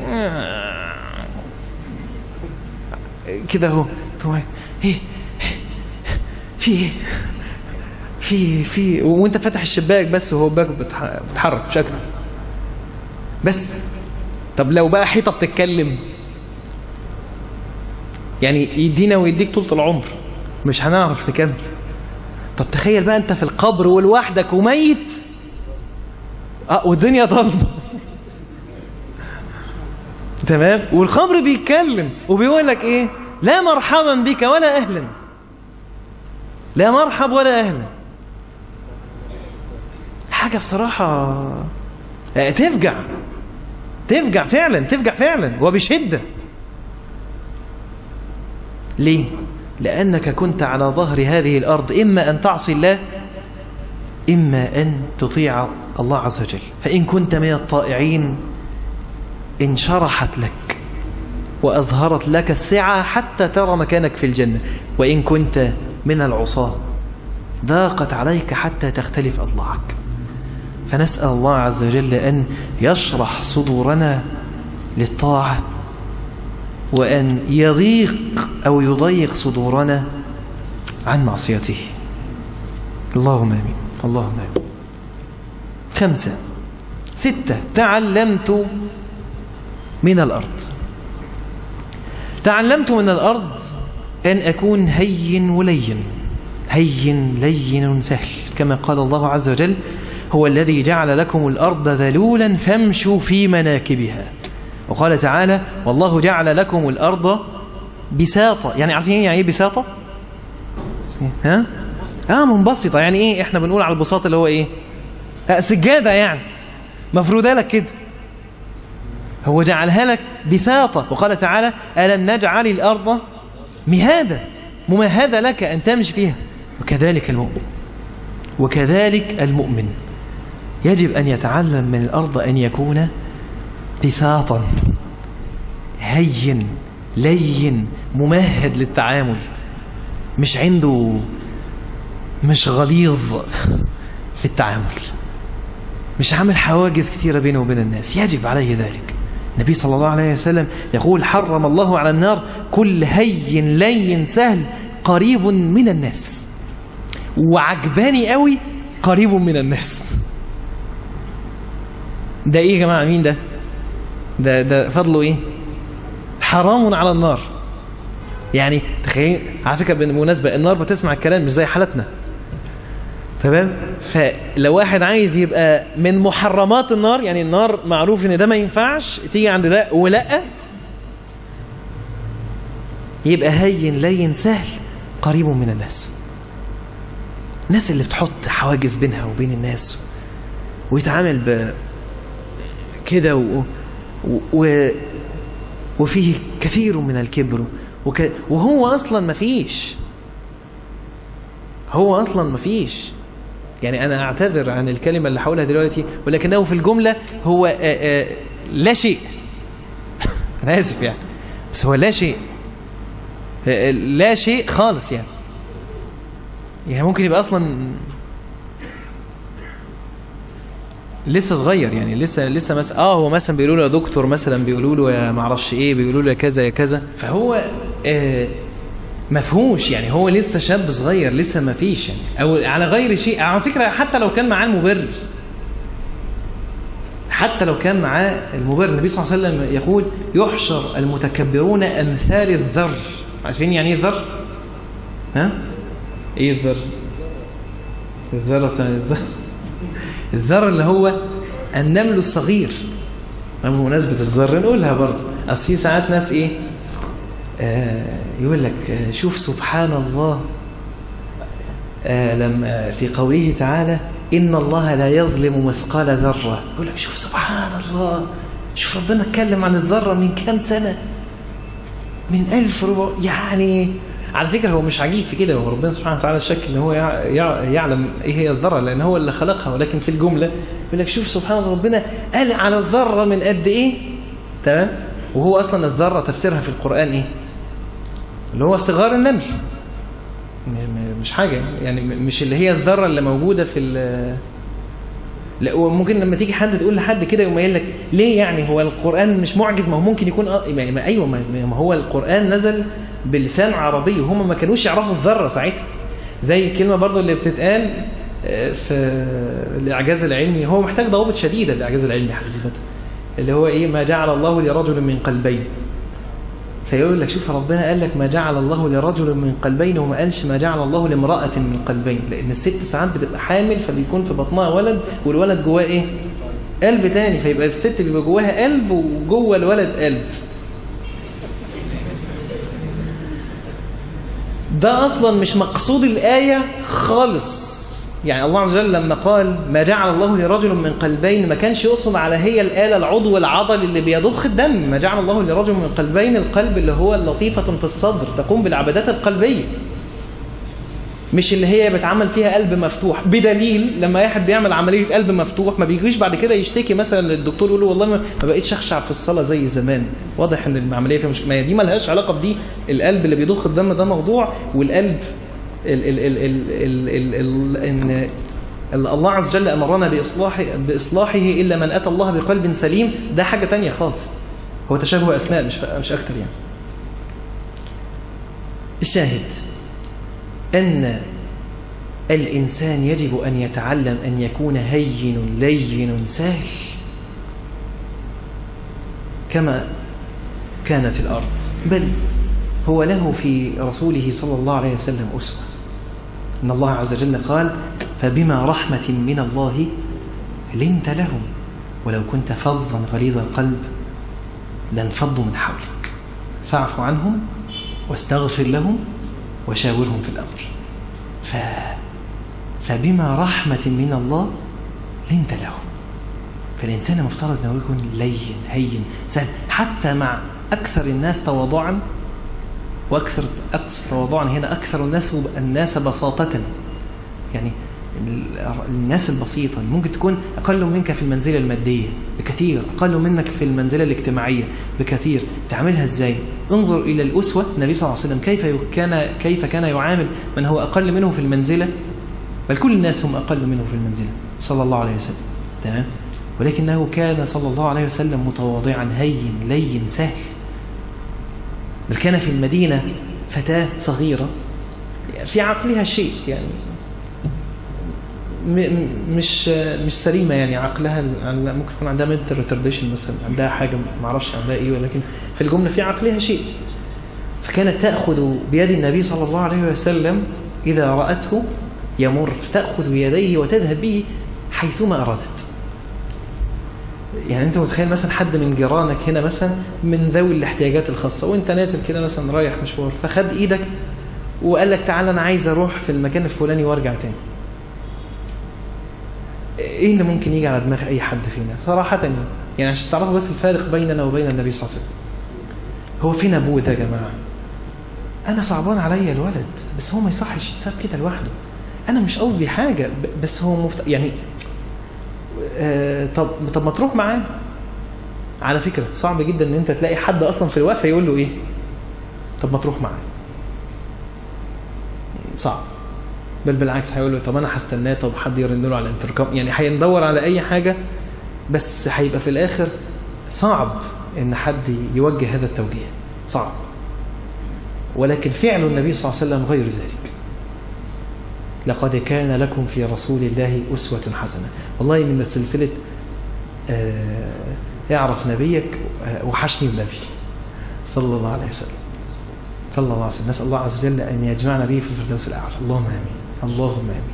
كده اهو ايه في ايه في في وانت فاتح الشباك بس وهو باك بتحرك مش اكتر بس طب لو بقى حيطه بتتكلم يعني يدينا ويديك طولة العمر مش هنعرف نكمل طب تخيل بقى انت في القبر ولوحدك وميت اه والدنيا ضلمه تمام والقبر بيتكلم وبيقول لك ايه لا مرحبا بك ولا اهلا لا مرحب ولا اهلا حاجه بصراحه تفجع تفجع فعلا تفجع فعلا وبشده ليه لأنك كنت على ظهر هذه الأرض إما أن تعصي الله إما أن تطيع الله عز وجل فإن كنت من الطائعين انشرحت لك وأظهرت لك السعة حتى ترى مكانك في الجنة وإن كنت من العصاة ضاقت عليك حتى تختلف أضلاعك فنسأل الله عز وجل أن يشرح صدورنا للطاعة وأن يضيق أو يضيق صدورنا عن معصيته اللهم آمين اللهم آمين خمسة ستة تعلمت من الأرض تعلمت من الأرض أن أكون هين ولين هين لين سهل كما قال الله عز وجل هو الذي جعل لكم الأرض ذلولا فامشوا في مناكبها وقال تعالى والله جعل لكم الأرض بساطة يعني عارفين يعني ايه بساطة ها اه منبسطة يعني ايه احنا بنقول على البساط اللي هو ايه آه سجادة يعني مفروضة لك كده هو جعلها لك بساطة وقال تعالى ألم نجعل الأرض مهادا ممهدة لك أن تمشي فيها وكذلك المؤمن وكذلك المؤمن يجب أن يتعلم من الأرض أن يكون بساطا هين لين ممهد للتعامل مش عنده مش غليظ في التعامل مش عامل حواجز كثيرة بينه وبين الناس يجب عليه ذلك النبي صلى الله عليه وسلم يقول حرم الله على النار كل هين لين سهل قريب من الناس وعجباني قوي قريب من الناس ده ايه يا جماعة مين ده ده, ده فضله ايه حرام على النار يعني تخيل على فكرة بالمناسبة النار بتسمع الكلام مش زي حالتنا تمام فلو واحد عايز يبقى من محرمات النار يعني النار معروف ان ده ما ينفعش تيجي عند ده ولا يبقى هين لين سهل قريب من الناس الناس اللي بتحط حواجز بينها وبين الناس ويتعامل ب كده و... و... وفيه كثير من الكبر وك... وهو اصلا ما فيش هو اصلا ما فيش يعني انا اعتذر عن الكلمة اللي هقولها دلوقتي ولكنه في الجملة هو آآ آآ لا شيء انا اسف يعني بس هو لا شيء لا شيء خالص يعني يعني ممكن يبقى اصلا لسه صغير يعني لسه لسه مثلا اه هو مثلا بيقولوا له يا دكتور مثلا بيقولوا له يا معرفش ايه بيقولوا له يا كذا يا كذا فهو آه مفهوش يعني هو لسه شاب صغير لسه ما فيش يعني او على غير شيء على فكره حتى لو كان معاه المبرر حتى لو كان معاه المبرر النبي صلى الله عليه وسلم يقول يحشر المتكبرون امثال الذر عارفين يعني ايه الذر ها ايه الذر الذره الذر الذر اللي هو النمل الصغير بمناسبة الذر نقولها برضه أصل في ساعات ناس إيه آه يقول لك آه شوف سبحان الله آه لما في قوله تعالى إن الله لا يظلم مثقال ذرة يقول لك شوف سبحان الله شوف ربنا اتكلم عن الذرة من كام سنة من ألف ربع يعني على فكرة هو مش عجيب في كده هو ربنا سبحانه وتعالى شك ان هو يعلم ايه هي الذرة لان هو اللي خلقها ولكن في الجملة يقول لك شوف سبحان الله ربنا قال على الذرة من قد ايه تمام وهو اصلا الذرة تفسيرها في القرآن ايه اللي هو صغار النمل مش حاجة يعني مش اللي هي الذرة اللي موجودة في لا وممكن لما تيجي حد تقول لحد كده يقوم قايل لك ليه يعني هو القرآن مش معجز ما هو ممكن يكون أ... يعني ما ايوه ما هو القرآن نزل بلسان عربي وهم ما كانوش يعرفوا الذرة ساعتها زي الكلمة برضو اللي بتتقال في الإعجاز العلمي هو محتاج ضوابط شديدة الإعجاز العلمي حقيقة اللي هو إيه ما جعل الله لرجل من قلبين فيقول لك شوف ربنا قال لك ما جعل الله لرجل من قلبين وما قالش ما جعل الله لامرأة من قلبين لأن الست ساعات بتبقى حامل فبيكون في بطنها ولد والولد جواه إيه قلب تاني فيبقى الست بيبقى جواها قلب وجوه الولد قلب ده أصلا مش مقصود الآية خالص يعني الله عز وجل لما قال ما جعل الله لرجل من قلبين ما كانش يقصد على هي الآلة العضو العضلي اللي بيضخ الدم ما جعل الله لرجل من قلبين القلب اللي هو اللطيفة في الصدر تقوم بالعبادات القلبية مش اللي هي بتعمل فيها قلب مفتوح بدليل لما واحد بيعمل عملية قلب مفتوح ما بيجيش بعد كده يشتكي مثلا للدكتور يقول له والله ما بقيتش اخشع في الصلاة زي زمان واضح ان العملية فيها مش ما دي ما لهاش علاقة بدي القلب اللي بيضخ الدم ده موضوع والقلب ال ال ال ال ال ال ال ان الله عز وجل امرنا باصلاح باصلاحه الا من اتى الله بقلب سليم ده حاجه تانية خالص هو تشابه اسماء مش مش اكتر يعني الشاهد ان الانسان يجب ان يتعلم ان يكون هين لين سهل كما كان في الارض بل هو له في رسوله صلى الله عليه وسلم أسوة إن الله عز وجل قال فبما رحمة من الله لنت لهم ولو كنت فظا غليظ القلب لانفضوا من حولك فاعف عنهم واستغفر لهم وشاورهم في الأمر ف... فبما رحمة من الله لنت لهم فالإنسان مفترض أنه يكون لين هين سهل حتى مع أكثر الناس تواضعا وأكثر أكثر تواضعا هنا أكثر الناس الناس بساطة يعني الناس البسيطة ممكن تكون أقل منك في المنزلة المادية بكثير أقل منك في المنزلة الاجتماعية بكثير تعملها إزاي انظر إلى الأسوة النبي صلى الله عليه وسلم كيف كان كيف كان يعامل من هو أقل منه في المنزلة بل كل الناس هم أقل منه في المنزلة صلى الله عليه وسلم تمام ولكنه كان صلى الله عليه وسلم متواضعا هين لين سهل بل كان في المدينة فتاة صغيرة في عقلها شيء يعني مش مش سليمه يعني عقلها ممكن يكون عندها منتل ريترديشن مثلا عندها حاجه ما اعرفش عندها ايه ولكن في الجمله في عقلها شيء فكانت تاخذ بيد النبي صلى الله عليه وسلم اذا راته يمر تاخذ بيديه وتذهب به حيثما ارادت يعني انت متخيل مثلا حد من جيرانك هنا مثلا من ذوي الاحتياجات الخاصه وانت نازل كده مثلا رايح مشوار فخد ايدك وقال لك تعالى انا عايز اروح في المكان الفلاني وارجع تاني ايه اللي ممكن يجي على دماغ اي حد فينا صراحة يعني, يعني عشان تعرفوا بس الفارق بيننا وبين النبي صلى الله عليه وسلم هو فين ابوه ده يا جماعة انا صعبان عليا الولد بس هو ما يصحش يتساب كده لوحده انا مش قصدي حاجة بس هو مفت... يعني آه طب طب ما تروح معاه على فكرة صعب جدا ان انت تلاقي حد اصلا في الوقفة يقول له ايه طب ما تروح معاه صعب بل بالعكس هيقول له طب انا هستناه طب حد يرن له على الانتركم يعني هيندور على اي حاجه بس هيبقى في الاخر صعب ان حد يوجه هذا التوجيه صعب ولكن فعل النبي صلى الله عليه وسلم غير ذلك لقد كان لكم في رسول الله أسوة حسنة والله من سلسلة آه اعرف نبيك آه وحشني النبي صلى الله عليه وسلم صلى الله عليه وسلم نسأل الله عز وجل أن يجمعنا به في الفردوس الأعلى اللهم آمين اللهم آمين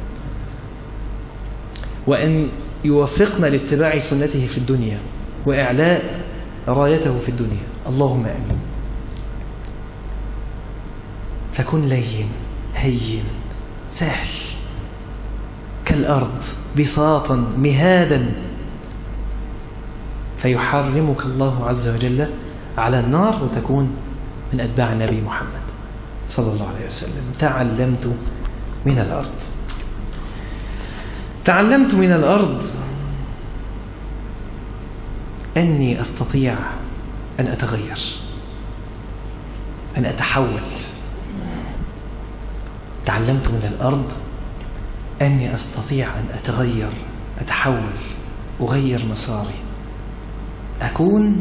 وأن يوفقنا لاتباع سنته في الدنيا وإعلاء رايته في الدنيا اللهم آمين فكن لين هين سهل كالأرض بساطا مهادا فيحرمك الله عز وجل على النار وتكون من أتباع النبي محمد صلى الله عليه وسلم تعلمت من الأرض تعلمت من الأرض أني أستطيع أن أتغير أن أتحول تعلمت من الأرض أني أستطيع أن أتغير أتحول أغير مساري أكون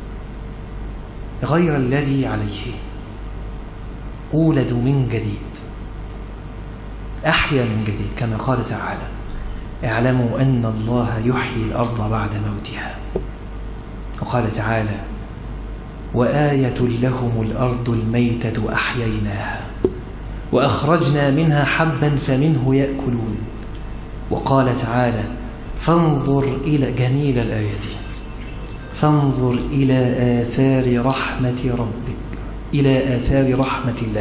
غير الذي عليه أولد من جديد أحيا من جديد كما قال تعالى اعلموا أن الله يحيي الأرض بعد موتها وقال تعالى وآية لهم الأرض الميتة أحييناها وأخرجنا منها حبا فمنه يأكلون وقال تعالى فانظر إلى جميل الآية فانظر إلى آثار رحمة ربك إلى آثار رحمة الله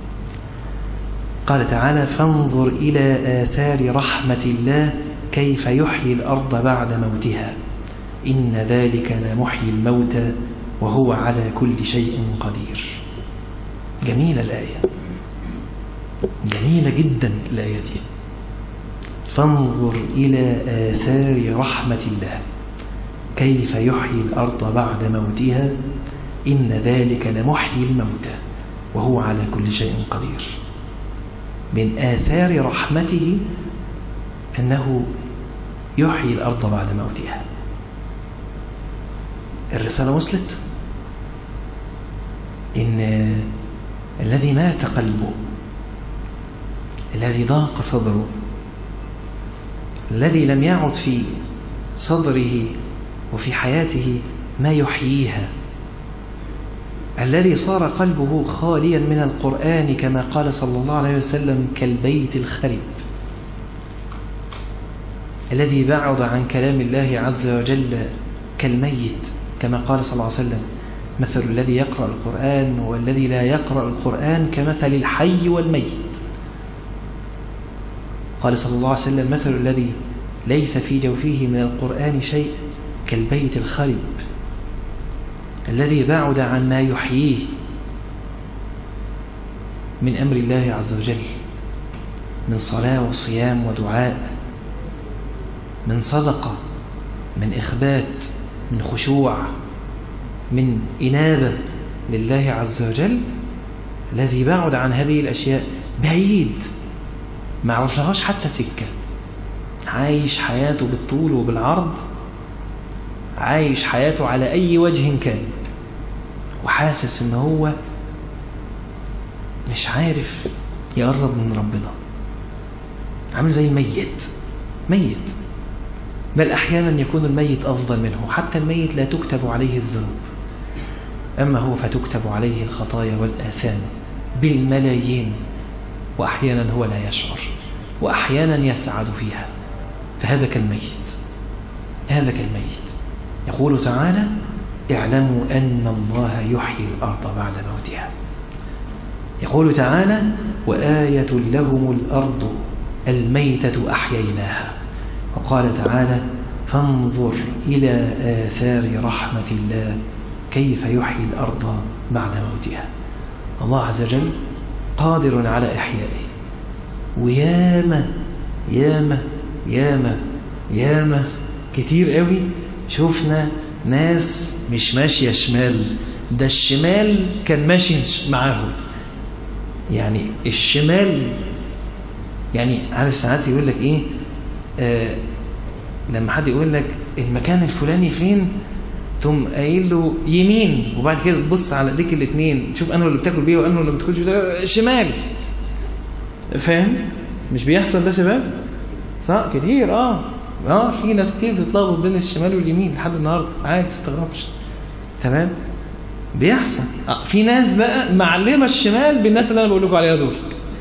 قال تعالى فانظر إلى آثار رحمة الله كيف يحيي الأرض بعد موتها إن ذلك لمحيي الموتى وهو على كل شيء قدير جميلة الآية جميلة جدا الآية دي فانظر إلى آثار رحمة الله كيف يحيي الأرض بعد موتها إن ذلك لمحيي الموتى وهو على كل شيء قدير من آثار رحمته أنه يحيي الأرض بعد موتها الرسالة وصلت إن الذي مات قلبه الذي ضاق صدره الذي لم يعد في صدره وفي حياته ما يحييها الذي صار قلبه خاليا من القرآن كما قال صلى الله عليه وسلم كالبيت الخرب الذي بعد عن كلام الله عز وجل كالميت كما قال صلى الله عليه وسلم مثل الذي يقرأ القرآن والذي لا يقرأ القرآن كمثل الحي والميت قال صلى الله عليه وسلم مثل الذي ليس في جوفه من القرآن شيء كالبيت الخرب الذي بعد عن ما يحييه من أمر الله عز وجل من صلاة وصيام ودعاء من صدقة من إخبات من خشوع من إنابة لله عز وجل الذي بعد عن هذه الأشياء بعيد ما عرفناهاش حتى سكة عايش حياته بالطول وبالعرض عايش حياته على أي وجه كان وحاسس ان هو مش عارف يقرب من ربنا عامل زي ميت ميت بل أحيانا يكون الميت أفضل منه حتى الميت لا تكتب عليه الذنوب أما هو فتكتب عليه الخطايا والآثام بالملايين وأحيانا هو لا يشعر وأحيانا يسعد فيها فهذا كالميت هذا كالميت يقول تعالى اعلموا أن الله يحيي الأرض بعد موتها يقول تعالى وآية لهم الأرض الميتة أحييناها وقال تعالى فانظر إلى آثار رحمة الله كيف يحيي الأرض بعد موتها الله عز وجل قادر على إحيائه وياما ياما ياما ياما كتير قوي شفنا ناس مش ماشية شمال ده الشمال كان ماشي معاهم يعني الشمال يعني عارف ساعات يقول لك ايه آه لما حد يقول لك المكان الفلاني فين ثم قايل له يمين وبعد كده تبص على ايديك الاثنين تشوف انه اللي بتاكل بيه وانه اللي ما بتاكلش بيه شمال فاهم مش بيحصل ده شباب صح كتير اه اه في ناس كتير بتتلخبط بين الشمال واليمين لحد النهارده عادي تستغربش تمام بيحصل آه في ناس بقى معلمه الشمال بالناس اللي انا بقول لكم عليها دول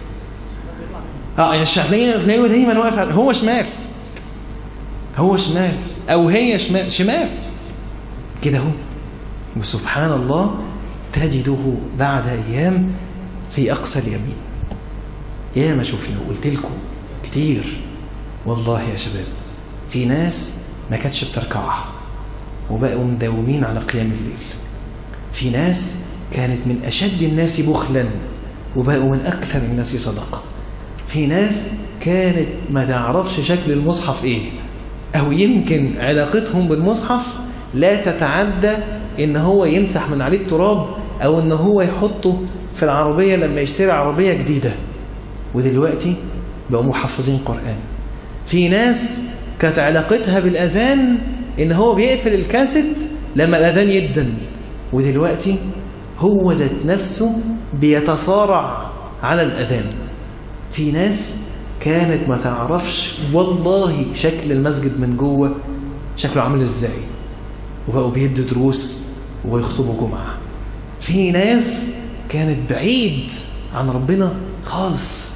اه يعني الشعبيه تلاقيه دايما واقف هو شمال هو شمال او هي شمال شمال كده هو وسبحان الله تجده بعد ايام في اقصى اليمين يا ما شفنا قلت لكم كتير والله يا شباب في ناس ما كانتش بتركعها وبقوا مداومين على قيام الليل في ناس كانت من أشد الناس بخلا وبقوا من أكثر الناس صدقة في ناس كانت ما تعرفش شكل المصحف إيه أو يمكن علاقتهم بالمصحف لا تتعدى إن هو يمسح من عليه التراب أو إن هو يحطه في العربية لما يشتري عربية جديدة ودلوقتي بقوا محفظين قرآن في ناس كانت علاقتها بالأذان إن هو بيقفل الكاسيت لما الأذان يدن ودلوقتي هو ذات نفسه بيتصارع على الأذان في ناس كانت ما تعرفش والله شكل المسجد من جوه شكله عامل ازاي وبقوا بيدوا دروس ويخطبوا جمعة في ناس كانت بعيد عن ربنا خالص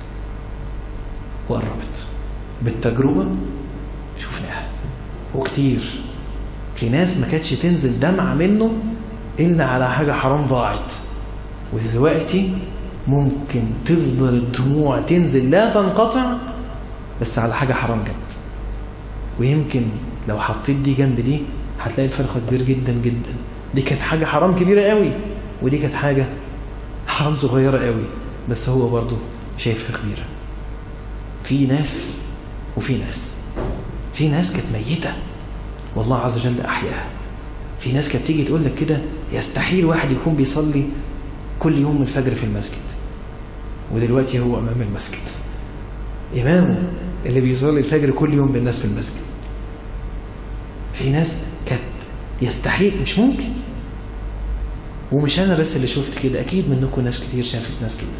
وقربت بالتجربة شفناها وكتير في ناس ما كانتش تنزل دمعة منه إلا على حاجة حرام ضاعت ودلوقتي ممكن تفضل الدموع تنزل لا تنقطع بس على حاجة حرام جد ويمكن لو حطيت دي جنب دي هتلاقي الفرق كبير جدا جدا دي كانت حاجة حرام كبيرة قوي ودي كانت حاجة حرام صغيرة قوي بس هو برضه شايفها كبيرة في ناس وفي ناس في ناس كانت ميتة والله عز وجل أحياها في ناس كانت تيجي تقول لك كده يستحيل واحد يكون بيصلي كل يوم الفجر في المسجد ودلوقتي هو أمام المسجد إمامه اللي بيصلي الفجر كل يوم بالناس في المسجد في ناس كانت يستحيل مش ممكن ومش أنا بس اللي شفت كده أكيد منكم ناس كتير شافت ناس كده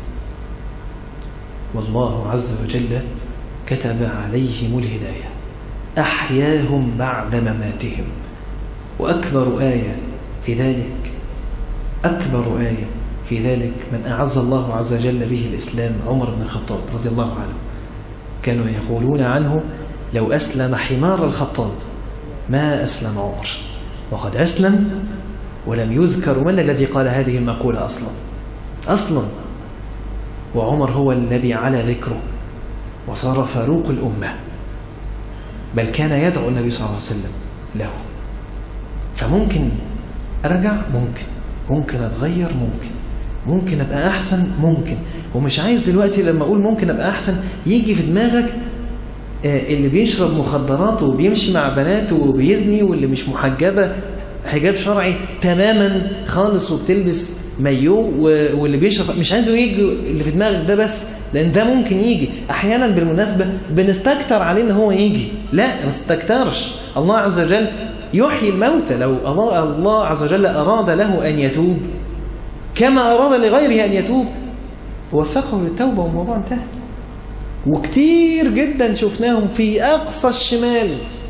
والله عز وجل كتب عليهم الهداية أحياهم بعد مماتهم وأكبر آية في ذلك أكبر آية في ذلك من أعز الله عز وجل به الإسلام عمر بن الخطاب رضي الله عنه كانوا يقولون عنه لو أسلم حمار الخطاب ما أسلم عمر وقد أسلم ولم يذكر من الذي قال هذه المقولة أصلا أصلا وعمر هو الذي على ذكره وصار فاروق الأمة بل كان يدعو النبي صلى الله عليه وسلم له فممكن أرجع ممكن ممكن أتغير ممكن ممكن ابقى احسن ممكن ومش عايز دلوقتي لما اقول ممكن ابقى احسن يجي في دماغك اللي بيشرب مخدرات وبيمشي مع بنات وبيزني واللي مش محجبة حجاب شرعي تماما خالص وبتلبس مايو واللي بيشرب مش عايزه يجي اللي في دماغك ده بس لان ده ممكن يجي احيانا بالمناسبة بنستكتر عليه ان هو يجي لا ما تستكترش الله عز وجل يحيي الموتى لو الله عز وجل اراد له ان يتوب كما اراد لغيره ان يتوب وفقه للتوبة والموضوع انتهى وكتير جدا شفناهم في أقصى الشمال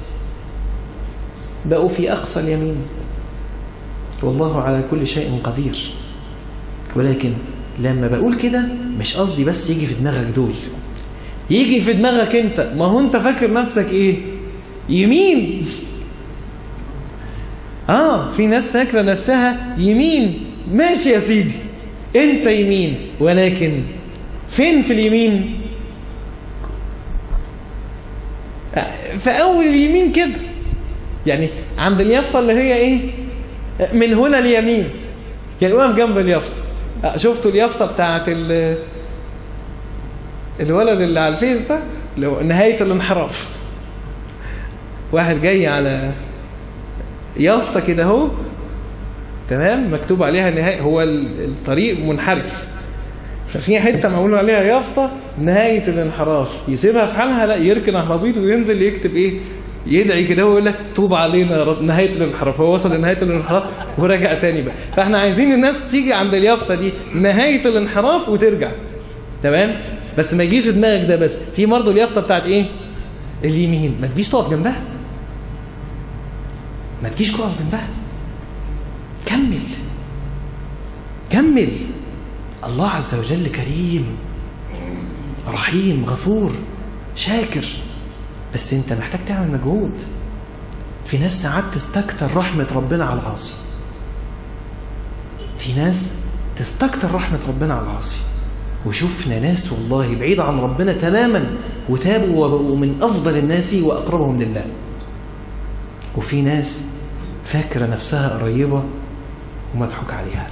بقوا في أقصى اليمين والله على كل شيء قدير ولكن لما بقول كده مش قصدي بس يجي في دماغك دول يجي في دماغك انت ما هو انت فاكر نفسك ايه يمين اه في ناس فاكره نفسها يمين ماشي يا سيدي انت يمين ولكن فين في اليمين في أول اليمين كده يعني عند اليافطة اللي هي إيه من هنا اليمين يعني واقف جنب اليافطة شفتوا اليافطة بتاعت الولد اللي على الفيس ده اللي هو نهاية الانحراف واحد جاي على يافطة كده اهو تمام مكتوب عليها نهاية هو الطريق منحرف ففي حته معمول عليها يافطه نهايه الانحراف يسيبها في حالها لا يركن عربيته وينزل يكتب ايه يدعي كده ويقول لك توب علينا يا رب نهايه الانحراف هو وصل لنهايه الانحراف ورجع تاني بقى فاحنا عايزين الناس تيجي عند اليافطه دي نهايه الانحراف وترجع تمام بس ما يجيش في دماغك ده بس في برضه اليافطه بتاعت ايه اليمين ما تجيش تقف جنبها ما تجيش تقف جنبها كمل كمل الله عز وجل كريم رحيم غفور شاكر بس انت محتاج تعمل مجهود في ناس ساعات تستكتر رحمة ربنا على العاصي في ناس تستكتر رحمة ربنا على العاصي وشفنا ناس والله بعيد عن ربنا تماما وتابوا وبقوا من أفضل الناس وأقربهم لله وفي ناس فاكرة نفسها قريبة ومضحوك عليها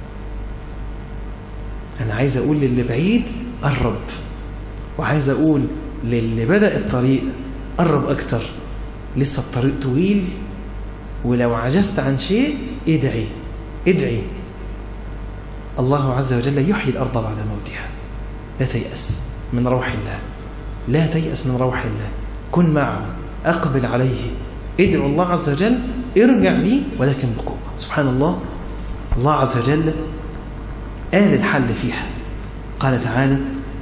أنا عايز أقول للي بعيد قرب وعايز أقول للي بدأ الطريق قرب أكتر لسه الطريق طويل ولو عجزت عن شيء ادعي ادعي الله عز وجل يحيي الأرض بعد موتها لا تيأس من روح الله لا تيأس من روح الله كن معه أقبل عليه ادعو الله عز وجل ارجع لي ولكن بقوة سبحان الله الله عز وجل قال الحل فيها قال تعالى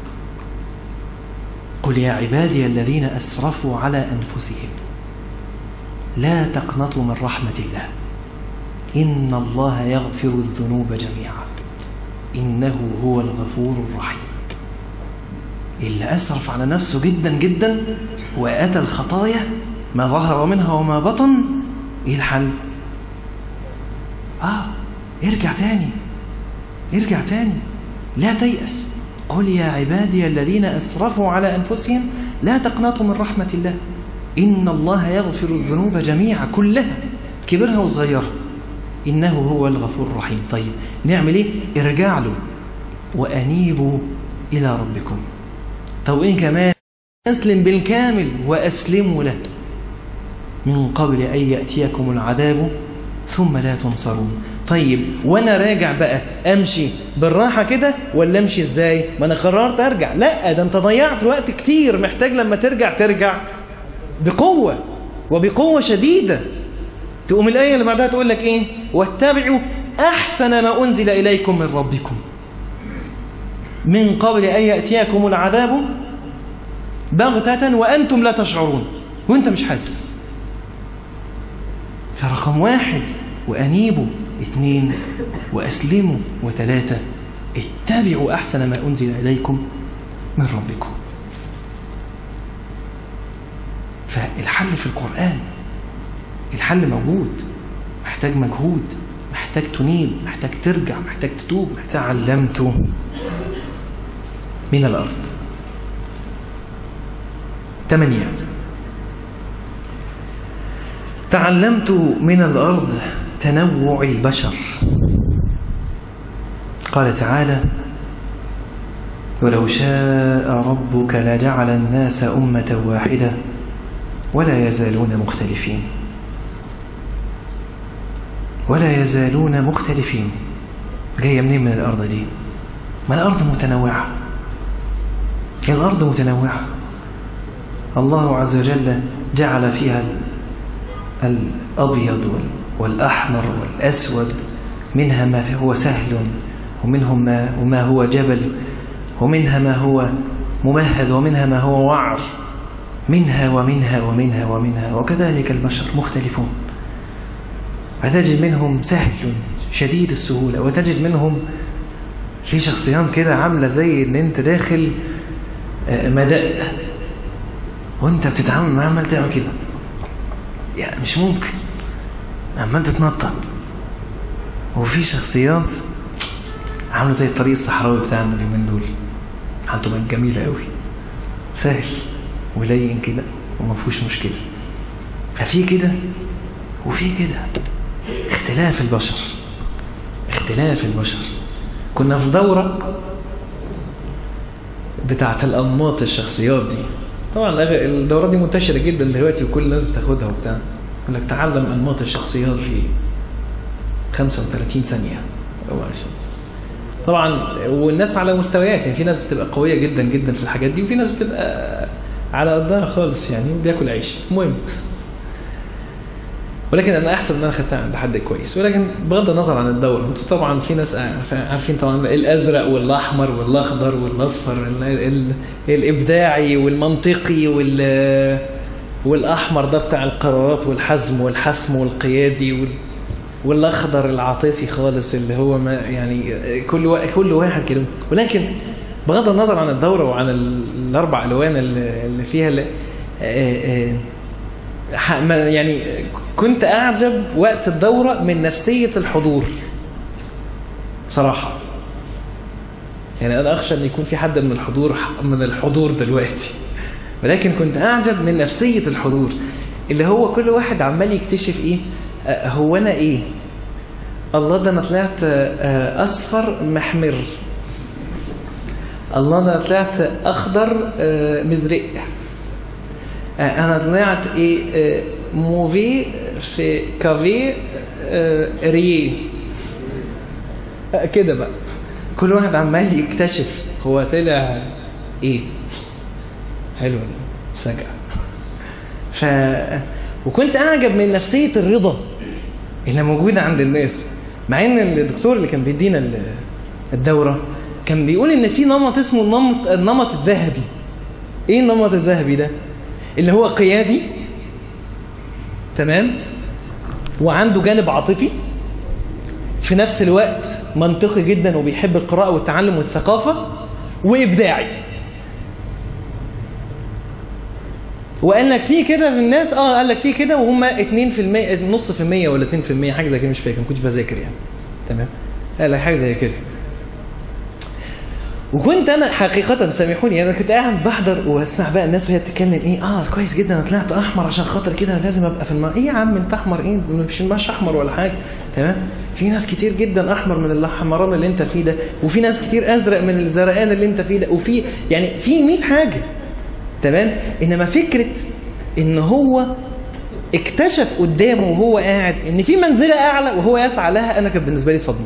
قل يا عبادي الذين أسرفوا على أنفسهم لا تقنطوا من رحمة الله إن الله يغفر الذنوب جميعا إنه هو الغفور الرحيم اللي أسرف على نفسه جدا جدا وأتى الخطايا ما ظهر منها وما بطن إيه الحل آه ارجع تاني ارجع تاني لا تيأس قل يا عبادي الذين أسرفوا على أنفسهم لا تقنطوا من رحمة الله إن الله يغفر الذنوب جميعا كلها كبرها وصغيرها إنه هو الغفور الرحيم طيب نعمل إيه ارجع له وأنيبوا إلى ربكم طب إيه كمان أسلم بالكامل وأسلموا له من قبل أن يأتيكم العذاب ثم لا تنصرون طيب وانا راجع بقى امشي بالراحه كده ولا امشي ازاي ما انا قررت ارجع لا ده انت ضيعت وقت كتير محتاج لما ترجع ترجع بقوه وبقوه شديده تقوم الايه اللي بعدها تقول لك ايه واتبعوا احسن ما انزل اليكم من ربكم من قبل ان ياتيكم العذاب بغته وانتم لا تشعرون وانت مش حاسس فرقم واحد وأنيبوا اثنين وأسلموا وثلاثة اتبعوا أحسن ما أنزل إليكم من ربكم فالحل في القرآن الحل موجود محتاج مجهود محتاج تنيب محتاج ترجع محتاج تتوب محتاج علمت من الأرض ثمانية تعلمت من الأرض تنوع البشر قال تعالى ولو شاء ربك لجعل الناس أمة واحدة ولا يزالون مختلفين ولا يزالون مختلفين جاية منين من الأرض دي ما الأرض متنوعة الأرض متنوعة الله عز وجل جعل فيها الأبيض والأحمر والأسود منها ما هو سهل ومنهم ما, وما هو جبل ومنها ما هو ممهد ومنها ما هو وعر منها ومنها ومنها ومنها وكذلك البشر مختلفون فتجد منهم سهل شديد السهولة وتجد منهم في شخصيان كده عاملة زي ان انت داخل مدق وانت بتتعامل معاه عمال تعمل كده يعني مش ممكن عمال تتنطط وفي شخصيات عامله زي الطريق الصحراوي بتاعنا اليومين دول حالته بقت جميله قوي سهل ولين كده وما فيهوش مشكله ففي كده وفي كده اختلاف البشر اختلاف البشر كنا في دورة بتاعت الأنماط الشخصيات دي طبعا الدورات دي منتشرة جدا دلوقتي وكل الناس بتاخدها وبتاع يقول لك تعلم أنماط الشخصيات في 35 ثانية أو عشان. طبعا والناس على مستويات يعني في ناس بتبقى قوية جدا جدا في الحاجات دي وفي ناس بتبقى على قدها خالص يعني وبياكل عيش المهم ولكن انا احسب ان انا خدتها عند حد كويس ولكن بغض النظر عن الدوره انتوا طبعا في ناس عارفين طبعا الازرق والاحمر والاخضر والاصفر ال ال الابداعي والمنطقي وال والاحمر ده بتاع القرارات والحزم والحسم والقيادي وال والاخضر العاطفي خالص اللي هو ما يعني كل كل واحد كده ولكن بغض النظر عن الدوره وعن الاربع الوان اللي فيها اللي يعني كنت أعجب وقت الدورة من نفسية الحضور صراحة يعني أنا أخشى أن يكون في حد من الحضور من الحضور دلوقتي ولكن كنت أعجب من نفسية الحضور اللي هو كل واحد عمال يكتشف إيه هو أنا إيه الله ده أنا طلعت أصفر محمر الله ده أنا طلعت أخضر مزرق انا طلعت ايه موفي في كافي ريه كده بقى كل واحد عمال يكتشف هو طلع ايه حلو سجع ف وكنت اعجب من نفسيه الرضا اللي موجوده عند الناس مع ان الدكتور اللي كان بيدينا الدوره كان بيقول ان في نمط اسمه النمط النمط الذهبي ايه النمط الذهبي ده اللي هو قيادي تمام وعنده جانب عاطفي في نفس الوقت منطقي جدا وبيحب القراءة والتعلم والثقافة وإبداعي وقال لك في كده في الناس اه قال لك في كده وهم 2% نص في المية ولا 2% حاجة زي كده مش فاكر ما كنتش بذاكر يعني تمام قال لك حاجة زي كده وكنت انا حقيقة سامحوني انا كنت قاعد بحضر واسمع بقى الناس وهي بتتكلم ايه اه كويس جدا انا طلعت احمر عشان خاطر كده لازم ابقى في الماء ايه يا عم انت احمر ايه مش مش احمر ولا حاجه تمام في ناس كتير جدا احمر من الاحمران اللي انت فيه ده وفي ناس كتير ازرق من الزرقان اللي انت فيه ده وفي يعني في 100 حاجه تمام انما فكره ان هو اكتشف قدامه وهو قاعد ان في منزله اعلى وهو يسعى لها انا كانت بالنسبه لي صدمه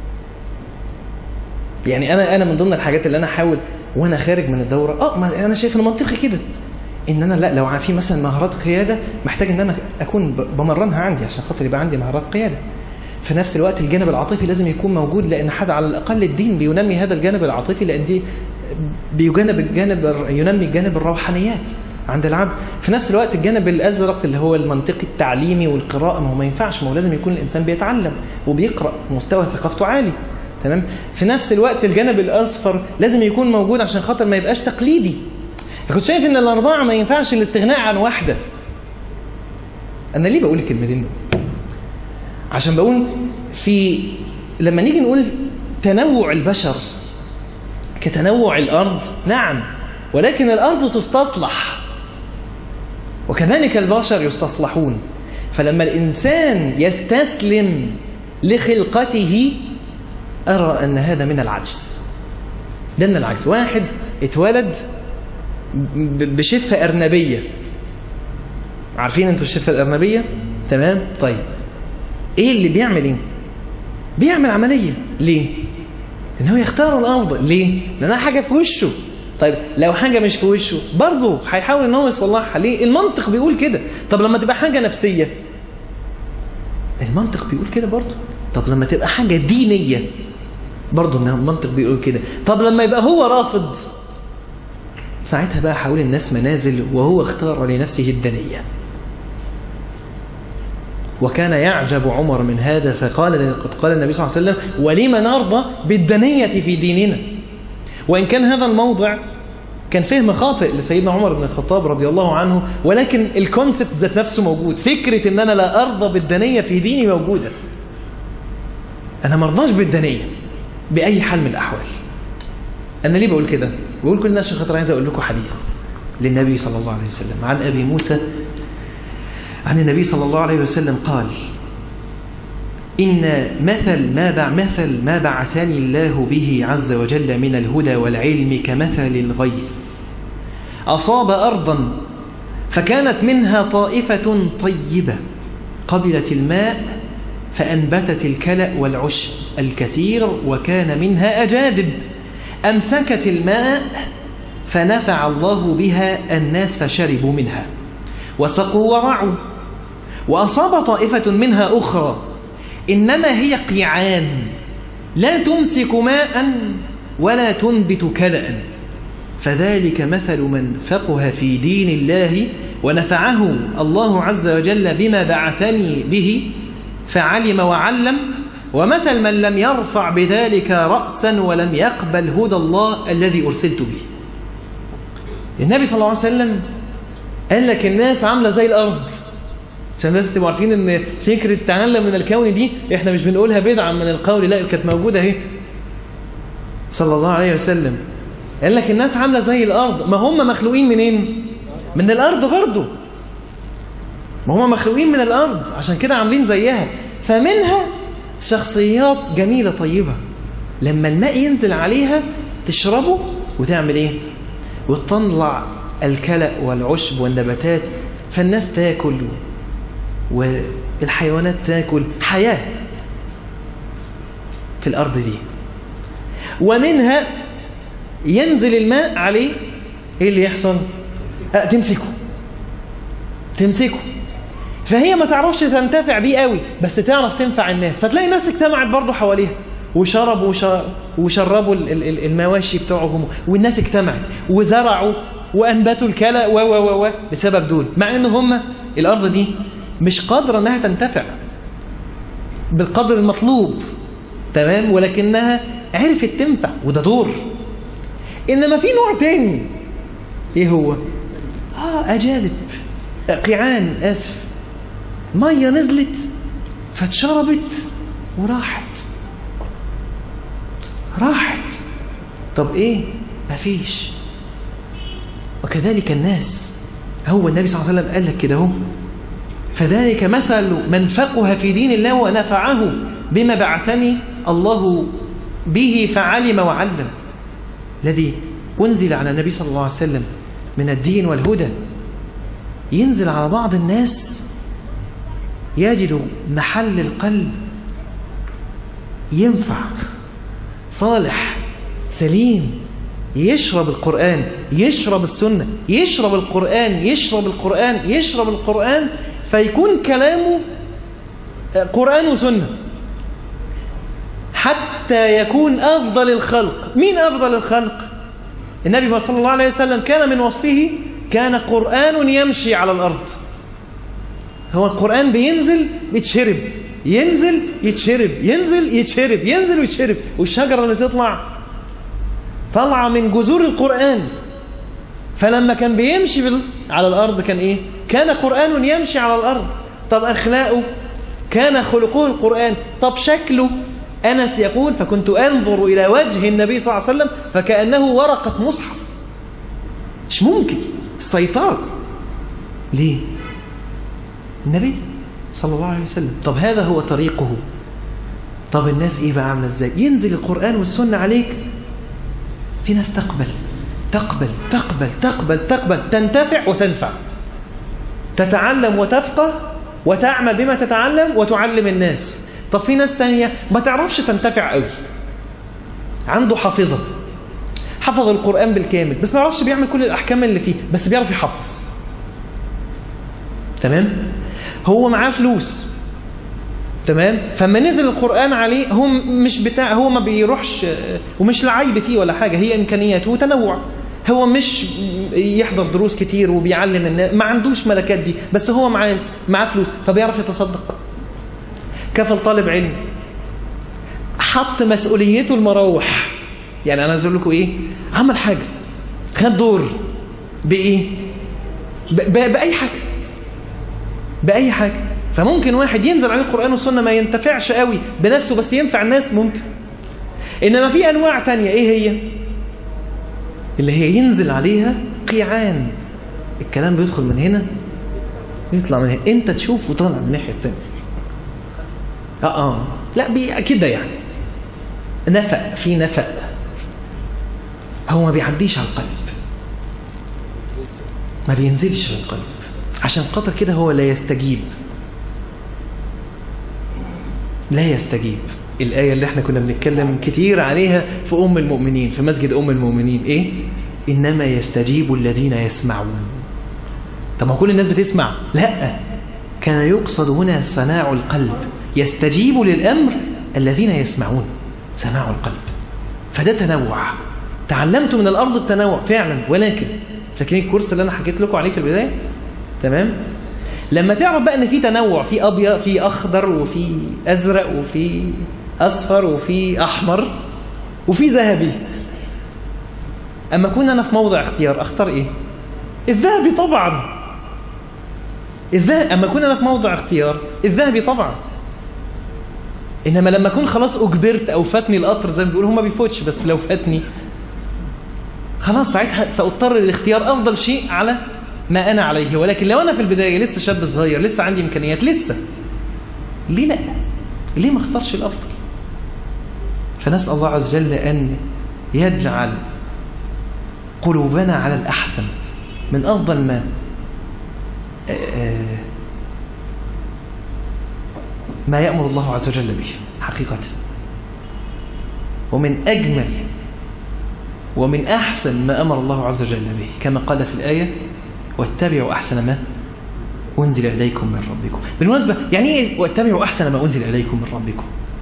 يعني انا انا من ضمن الحاجات اللي انا احاول وانا خارج من الدوره اه ما انا شايف ان منطقي كده ان انا لا لو في مثلا مهارات قياده محتاج ان انا اكون بمرنها عندي عشان خاطر يبقى عندي مهارات قياده في نفس الوقت الجانب العاطفي لازم يكون موجود لان حد على الاقل الدين بينمي هذا الجانب العاطفي لان دي بيجانب الجانب ينمي الجانب الروحانيات عند العبد في نفس الوقت الجانب الازرق اللي هو المنطقي التعليمي والقراءه ما هو ما ينفعش ما هو لازم يكون الانسان بيتعلم وبيقرا مستوى ثقافته عالي تمام في نفس الوقت الجانب الاصفر لازم يكون موجود عشان خاطر ما يبقاش تقليدي فكنت شايف ان الاربعه ما ينفعش الاستغناء عن واحده انا ليه بقول الكلمتين دول عشان بقول في لما نيجي نقول تنوع البشر كتنوع الارض نعم ولكن الارض تستصلح وكذلك البشر يستصلحون فلما الانسان يستسلم لخلقته أرى أن هذا من العجز ده من العجز واحد اتولد ب- بشفة أرنبية عارفين انتوا الشفة الأرنبية تمام طيب ايه اللي بيعمل ايه بيعمل عملية ليه ان هو يختار الافضل ليه لانها حاجة في وشه طيب لو حاجة مش في وشه برضه هيحاول ان هو يصلحها ليه المنطق بيقول كده طب لما تبقى حاجة نفسية المنطق بيقول كده برضه طب لما تبقى حاجة دينية برضه ان المنطق بيقول كده طب لما يبقى هو رافض ساعتها بقى حول الناس منازل وهو اختار لنفسه الدنية وكان يعجب عمر من هذا فقال قد قال النبي صلى الله عليه وسلم ولم نرضى بالدنية في ديننا وإن كان هذا الموضع كان فهم خاطئ لسيدنا عمر بن الخطاب رضي الله عنه ولكن الكونسبت ذات نفسه موجود فكرة ان انا لا ارضى بالدنية في ديني موجودة انا مرضاش بالدنية باي حال من الاحوال انا ليه بقول كده بقول كل الناس عشان خاطر عايز اقول لكم حديث للنبي صلى الله عليه وسلم عن ابي موسى عن النبي صلى الله عليه وسلم قال إن مثل ما بع مثل ما بعثني الله به عز وجل من الهدى والعلم كمثل الغيث أصاب أرضا فكانت منها طائفة طيبة قبلت الماء فأنبتت الكلأ والعشب الكثير وكان منها أجادب أمسكت الماء فنفع الله بها الناس فشربوا منها وسقوا ورعوا وأصاب طائفة منها أخرى إنما هي قيعان لا تمسك ماء ولا تنبت كلأ فذلك مثل من فقه في دين الله ونفعه الله عز وجل بما بعثني به فعلم وعلم ومثل من لم يرفع بذلك رأسا ولم يقبل هدى الله الذي أرسلت به النبي صلى الله عليه وسلم قال لك الناس عاملة زي الأرض عشان الناس تبقوا عارفين ان فكرة تعلم من الكون دي احنا مش بنقولها بدعا من القول لا كانت موجودة اهي صلى الله عليه وسلم قال لك الناس عاملة زي الأرض ما هم مخلوقين منين من الأرض برضو ما هم مخلوقين من الأرض عشان كده عاملين زيها فمنها شخصيات جميلة طيبة لما الماء ينزل عليها تشربه وتعمل ايه وتطلع الكلأ والعشب والنباتات فالناس تاكل والحيوانات تاكل حياة في الأرض دي ومنها ينزل الماء عليه ايه اللي يحصل أه تمسكه تمسكه فهي ما تعرفش تنتفع بيه قوي بس تعرف تنفع الناس فتلاقي الناس اجتمعت برضه حواليها وشربوا وشربوا المواشي بتوعهم والناس اجتمعت وزرعوا وأنبتوا الكلى و و و بسبب دول مع ان هم الأرض دي مش قادرة انها تنتفع بالقدر المطلوب تمام ولكنها عرفت تنفع وده دور انما في نوع تاني ايه هو اه اجادب قيعان اسف ميه نزلت فاتشربت وراحت راحت طب ايه مفيش وكذلك الناس هو النبي صلى الله عليه وسلم قال لك كده اهو فذلك مثل من فقه في دين الله ونفعه بما بعثني الله به فعلم وعلم الذي أنزل على النبي صلى الله عليه وسلم من الدين والهدى ينزل على بعض الناس يجد محل القلب ينفع صالح سليم يشرب القرآن يشرب السنة يشرب القرآن يشرب القرآن يشرب القرآن فيكون كلامه قرآن وسنة حتى يكون أفضل الخلق مين أفضل الخلق النبي صلى الله عليه وسلم كان من وصفه كان قرآن يمشي على الأرض هو القرآن بينزل بيتشرب ينزل يتشرب ينزل يتشرب ينزل ويتشرب والشجرة اللي تطلع طالعة من جذور القرآن فلما كان بيمشي بال... على الأرض كان إيه كان قرآن يمشي على الأرض طب أخلاقه كان خلقه القرآن طب شكله أنس يقول فكنت أنظر إلى وجه النبي صلى الله عليه وسلم فكأنه ورقة مصحف مش ممكن السيطرة ليه النبي صلى الله عليه وسلم طب هذا هو طريقه طب الناس ايه بقى عامله ازاي ينزل القرآن والسنة عليك في ناس تقبل تقبل تقبل تقبل تقبل تنتفع وتنفع تتعلم وتفقه وتعمل بما تتعلم وتعلم الناس طب في ناس تانية ما تعرفش تنتفع قوي عنده حافظة حفظ القرآن بالكامل بس ما يعرفش بيعمل كل الأحكام اللي فيه بس بيعرف يحفظ تمام هو معاه فلوس تمام فما نزل القرآن عليه هو مش بتاع هو ما بيروحش ومش لعيب فيه ولا حاجة هي إمكانياته وتنوع هو مش يحضر دروس كتير وبيعلم الناس ما عندوش ملكات دي بس هو معاه معاه فلوس فبيعرف يتصدق كفل طالب علم حط مسؤوليته المراوح يعني انا عايز اقول لكم ايه عمل حاجه خد دور بايه ب- ب- باي حاجه باي حاجه فممكن واحد ينزل عليه القران والسنه ما ينتفعش قوي بنفسه بس ينفع الناس ممكن انما في انواع تانية ايه هي اللي هي ينزل عليها قيعان الكلام بيدخل من هنا يطلع من هنا انت تشوف وطلع من الناحيه الثانيه اه اه لا بي كده يعني نفق في نفق هو ما بيعديش على القلب ما بينزلش في القلب عشان خاطر كده هو لا يستجيب لا يستجيب الآية اللي احنا كنا بنتكلم كتير عليها في أم المؤمنين في مسجد أم المؤمنين إيه؟ إنما يستجيب الذين يسمعون طب ما كل الناس بتسمع لا كان يقصد هنا سماع القلب يستجيب للأمر الذين يسمعون سماع القلب فده تنوع تعلمت من الأرض التنوع فعلا ولكن فاكرين الكورس اللي أنا حكيت لكم عليه في البداية تمام لما تعرف بقى ان في تنوع في ابيض في اخضر وفي ازرق وفي اصفر وفي احمر وفي ذهبي اما كنا انا في موضع اختيار اختار ايه الذهبي طبعا الذهبي اما كنا انا في موضع اختيار الذهبي طبعا انما لما اكون خلاص اجبرت او فاتني القطر زي ما بيقولوا هو ما بيفوتش بس لو فاتني خلاص ساعتها ساضطر للاختيار افضل شيء على ما أنا عليه ولكن لو أنا في البداية لسه شاب صغير لسه عندي إمكانيات لسه ليه لا ليه ما اختارش الأفضل فنسأل الله عز وجل أن يجعل قلوبنا على الأحسن من أفضل ما ما يأمر الله عز وجل به حقيقة ومن أجمل ومن أحسن ما أمر الله عز وجل به كما قال في الآية واتبعوا أحسن ما أنزل إليكم من ربكم بالمناسبة يعني إيه واتبعوا أحسن ما أنزل إليكم من ربكم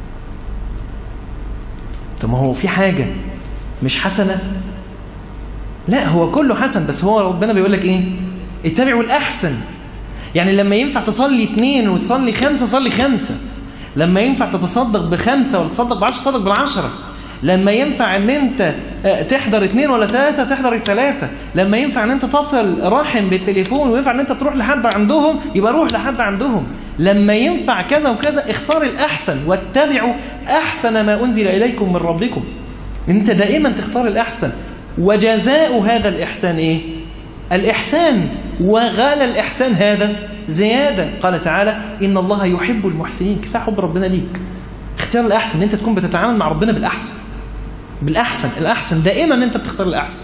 طب ما هو في حاجة مش حسنة لا هو كله حسن بس هو ربنا بيقول لك إيه اتبعوا الأحسن يعني لما ينفع تصلي اثنين وتصلي خمسة صلي خمسة لما ينفع تتصدق بخمسة ولا تصدق بعشرة تصدق بالعشرة لما ينفع ان انت تحضر اثنين ولا ثلاثة تحضر الثلاثة لما ينفع ان انت تصل رحم بالتليفون وينفع ان انت تروح لحد عندهم يبقى روح لحد عندهم لما ينفع كذا وكذا اختار الاحسن واتبعوا احسن ما انزل اليكم من ربكم انت دائما تختار الاحسن وجزاء هذا الاحسان ايه الاحسان وغال الاحسان هذا زيادة قال تعالى ان الله يحب المحسنين كفاية حب ربنا ليك اختيار الأحسن أنت تكون بتتعامل مع ربنا بالأحسن بالأحسن الأحسن دائما أنت بتختار الأحسن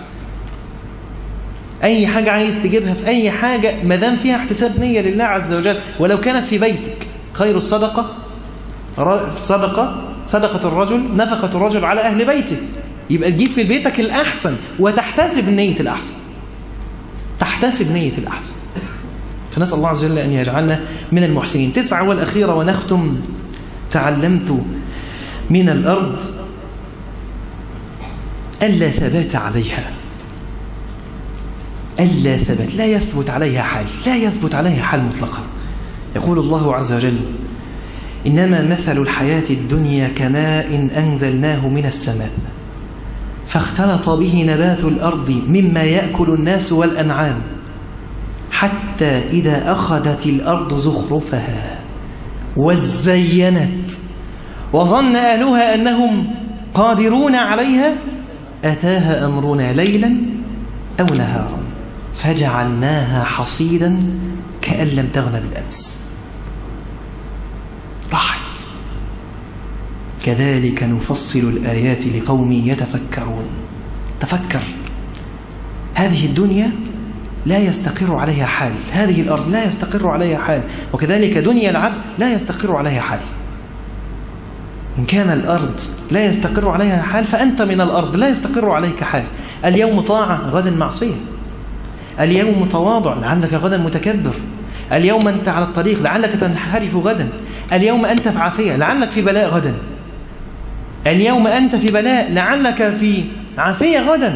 أي حاجة عايز تجيبها في أي حاجة ما دام فيها احتساب نية لله عز وجل ولو كانت في بيتك خير الصدقة صدقة صدقة الرجل نفقة الرجل على أهل بيته يبقى تجيب في بيتك الأحسن وتحتسب نية الأحسن تحتسب نية الأحسن فنسأل الله عز وجل أن يجعلنا من المحسنين تسعة والأخيرة ونختم تعلمت من الأرض ألا ثبات عليها ألا ثبات لا يثبت عليها حال لا يثبت عليها حال مطلقا يقول الله عز وجل إنما مثل الحياة الدنيا كماء أنزلناه من السماء فاختلط به نبات الأرض مما يأكل الناس والأنعام حتى إذا أخذت الأرض زخرفها وزينت وظن أهلها أنهم قادرون عليها أتاها أمرنا ليلا أو نهارا فجعلناها حصيدا كأن لم تغن بالأمس راحت كذلك نفصل الآيات لقوم يتفكرون تفكر هذه الدنيا لا يستقر عليها حال هذه الأرض لا يستقر عليها حال وكذلك دنيا العبد لا يستقر عليها حال إن كان الأرض لا يستقر عليها حال فأنت من الأرض لا يستقر عليك حال اليوم طاعة غدا معصية اليوم تواضع لعلك غدا متكبر اليوم أنت على الطريق لعلك تنحرف غدا اليوم أنت في عافية لعلك في بلاء غدا اليوم أنت في بلاء لعلك في عافية غدا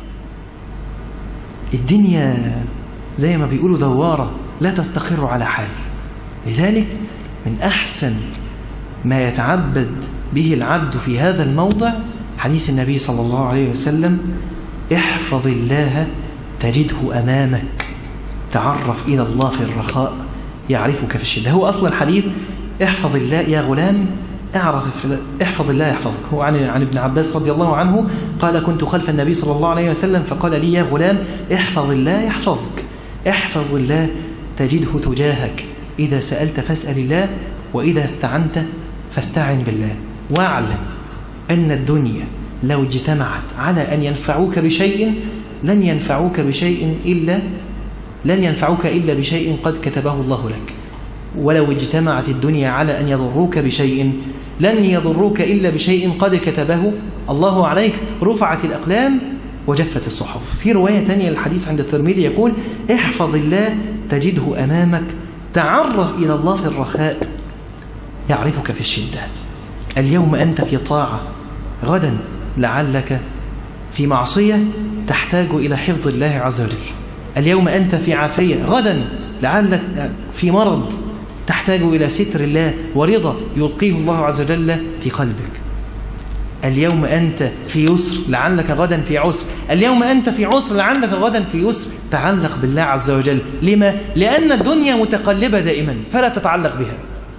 الدنيا زي ما بيقولوا دوارة لا تستقر على حال لذلك من أحسن ما يتعبد به العبد في هذا الموضع حديث النبي صلى الله عليه وسلم احفظ الله تجده أمامك تعرف إلى الله في الرخاء يعرفك في الشدة هو أصلا الحديث احفظ الله يا غلام اعرف احفظ الله يحفظك هو عن عن ابن عباس رضي الله عنه قال كنت خلف النبي صلى الله عليه وسلم فقال لي يا غلام احفظ الله يحفظك احفظ الله تجده تجاهك إذا سألت فاسأل الله وإذا استعنت فاستعن بالله واعلم أن الدنيا لو اجتمعت على أن ينفعوك بشيء لن ينفعوك بشيء إلا لن ينفعوك إلا بشيء قد كتبه الله لك ولو اجتمعت الدنيا على أن يضروك بشيء لن يضروك إلا بشيء قد كتبه الله عليك رفعت الأقلام وجفت الصحف في رواية تانية الحديث عند الترمذي يقول احفظ الله تجده أمامك تعرف إلى الله في الرخاء يعرفك في الشدة اليوم أنت في طاعة غدا لعلك في معصية تحتاج إلى حفظ الله عز وجل اليوم أنت في عافية غدا لعلك في مرض تحتاج إلى ستر الله ورضا يلقيه الله عز وجل في قلبك اليوم أنت في يسر لعلك غدا في عسر اليوم أنت في عسر لعلك غدا في يسر تعلق بالله عز وجل لما؟ لأن الدنيا متقلبة دائما فلا تتعلق بها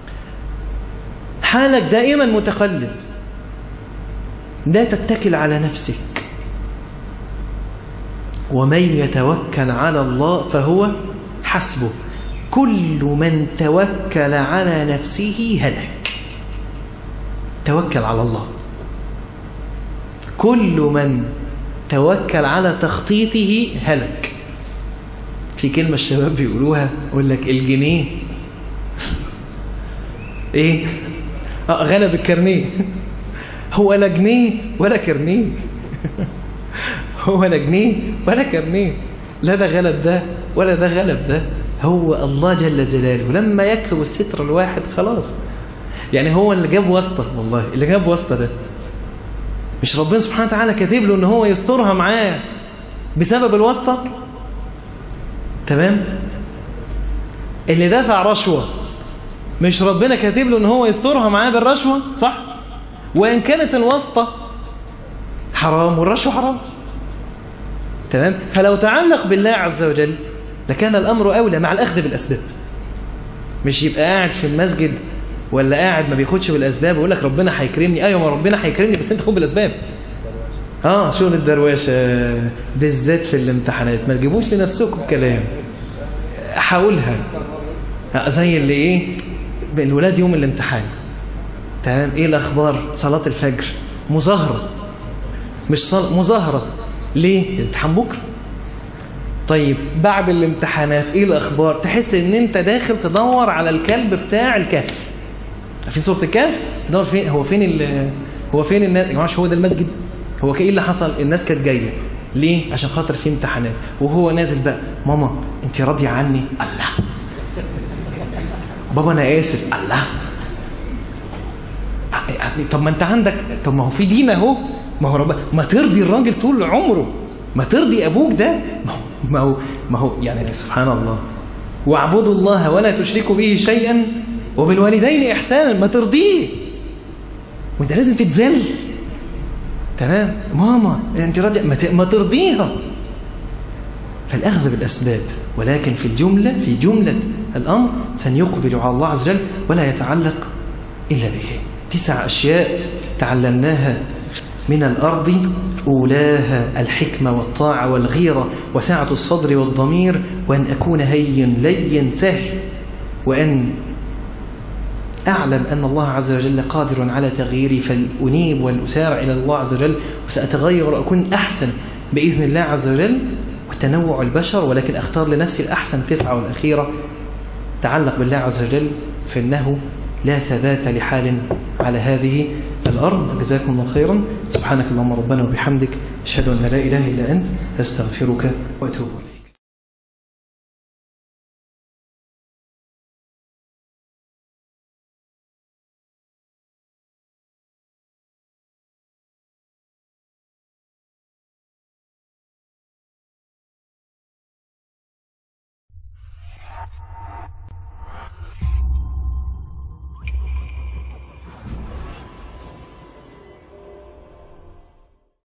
حالك دائما متقلب لا تتكل على نفسك ومن يتوكل على الله فهو حسبه كل من توكل على نفسه هلك توكل على الله كل من توكل على تخطيطه هلك في كلمة الشباب بيقولوها يقول لك الجنيه ايه اه غلب الكرنيه هو لا جنيه ولا كرنيه هو لا جنيه ولا كرنيه لا ده غلب ده ولا ده غلب ده هو الله جل جلاله لما يكتب الستر الواحد خلاص يعني هو اللي جاب واسطة والله اللي جاب واسطة ده مش ربنا سبحانه وتعالى كاتب له ان هو يسترها معاه بسبب الواسطة تمام اللي دفع رشوة مش ربنا كاتب له ان هو يسترها معاه بالرشوة صح وان كانت الواسطة حرام والرشوة حرام تمام فلو تعلق بالله عز وجل لكان الأمر أولى مع الأخذ بالأسباب مش يبقى قاعد في المسجد ولا قاعد ما بياخدش بالأسباب ويقول لك ربنا هيكرمني أيوة ما ربنا هيكرمني بس أنت خد بالأسباب اه شغل الدرواشة بالذات في الامتحانات ما تجيبوش لنفسكم كلام هقولها زي اللي ايه الولاد يوم الامتحان تمام ايه الاخبار صلاة الفجر مظاهرة مش صل... مظاهرة ليه الامتحان بكره طيب بعد الامتحانات ايه الاخبار تحس ان انت داخل تدور على الكلب بتاع الكهف عارفين صورة الكهف تدور فين هو فين ال... هو فين الناس يا جماعه مش هو ده المسجد هو ايه اللي حصل الناس كانت جايه ليه عشان خاطر في امتحانات وهو نازل بقى ماما انت راضيه عني الله بابا انا اسف الله طب ما انت عندك طب ما هو في دين اهو ما هو رب... ما ترضي الراجل طول عمره ما ترضي ابوك ده ما هو ما هو يعني سبحان الله واعبدوا الله ولا تشركوا به شيئا وبالوالدين احسانا ما ترضيه وانت لازم تتذل تمام ماما انت راضيه ما, ت... ما ترضيها فالاخذ بالاسباب ولكن في الجمله في جمله الامر سنقبل على الله عز وجل ولا يتعلق الا به تسع اشياء تعلمناها من الأرض أولاها الحكمة والطاعة والغيرة وسعة الصدر والضمير وأن أكون هين لين سهل وأن أعلم أن الله عز وجل قادر على تغييري فلأنيب والأسارع إلى الله عز وجل وسأتغير وأكون أحسن بإذن الله عز وجل وتنوع البشر ولكن أختار لنفسي الأحسن تسعة والأخيرة تعلق بالله عز وجل فإنه لا ثبات لحال على هذه الأرض جزاكم الله خيرا سبحانك اللهم ربنا وبحمدك أشهد أن لا إله إلا أنت أستغفرك وأتوب إليك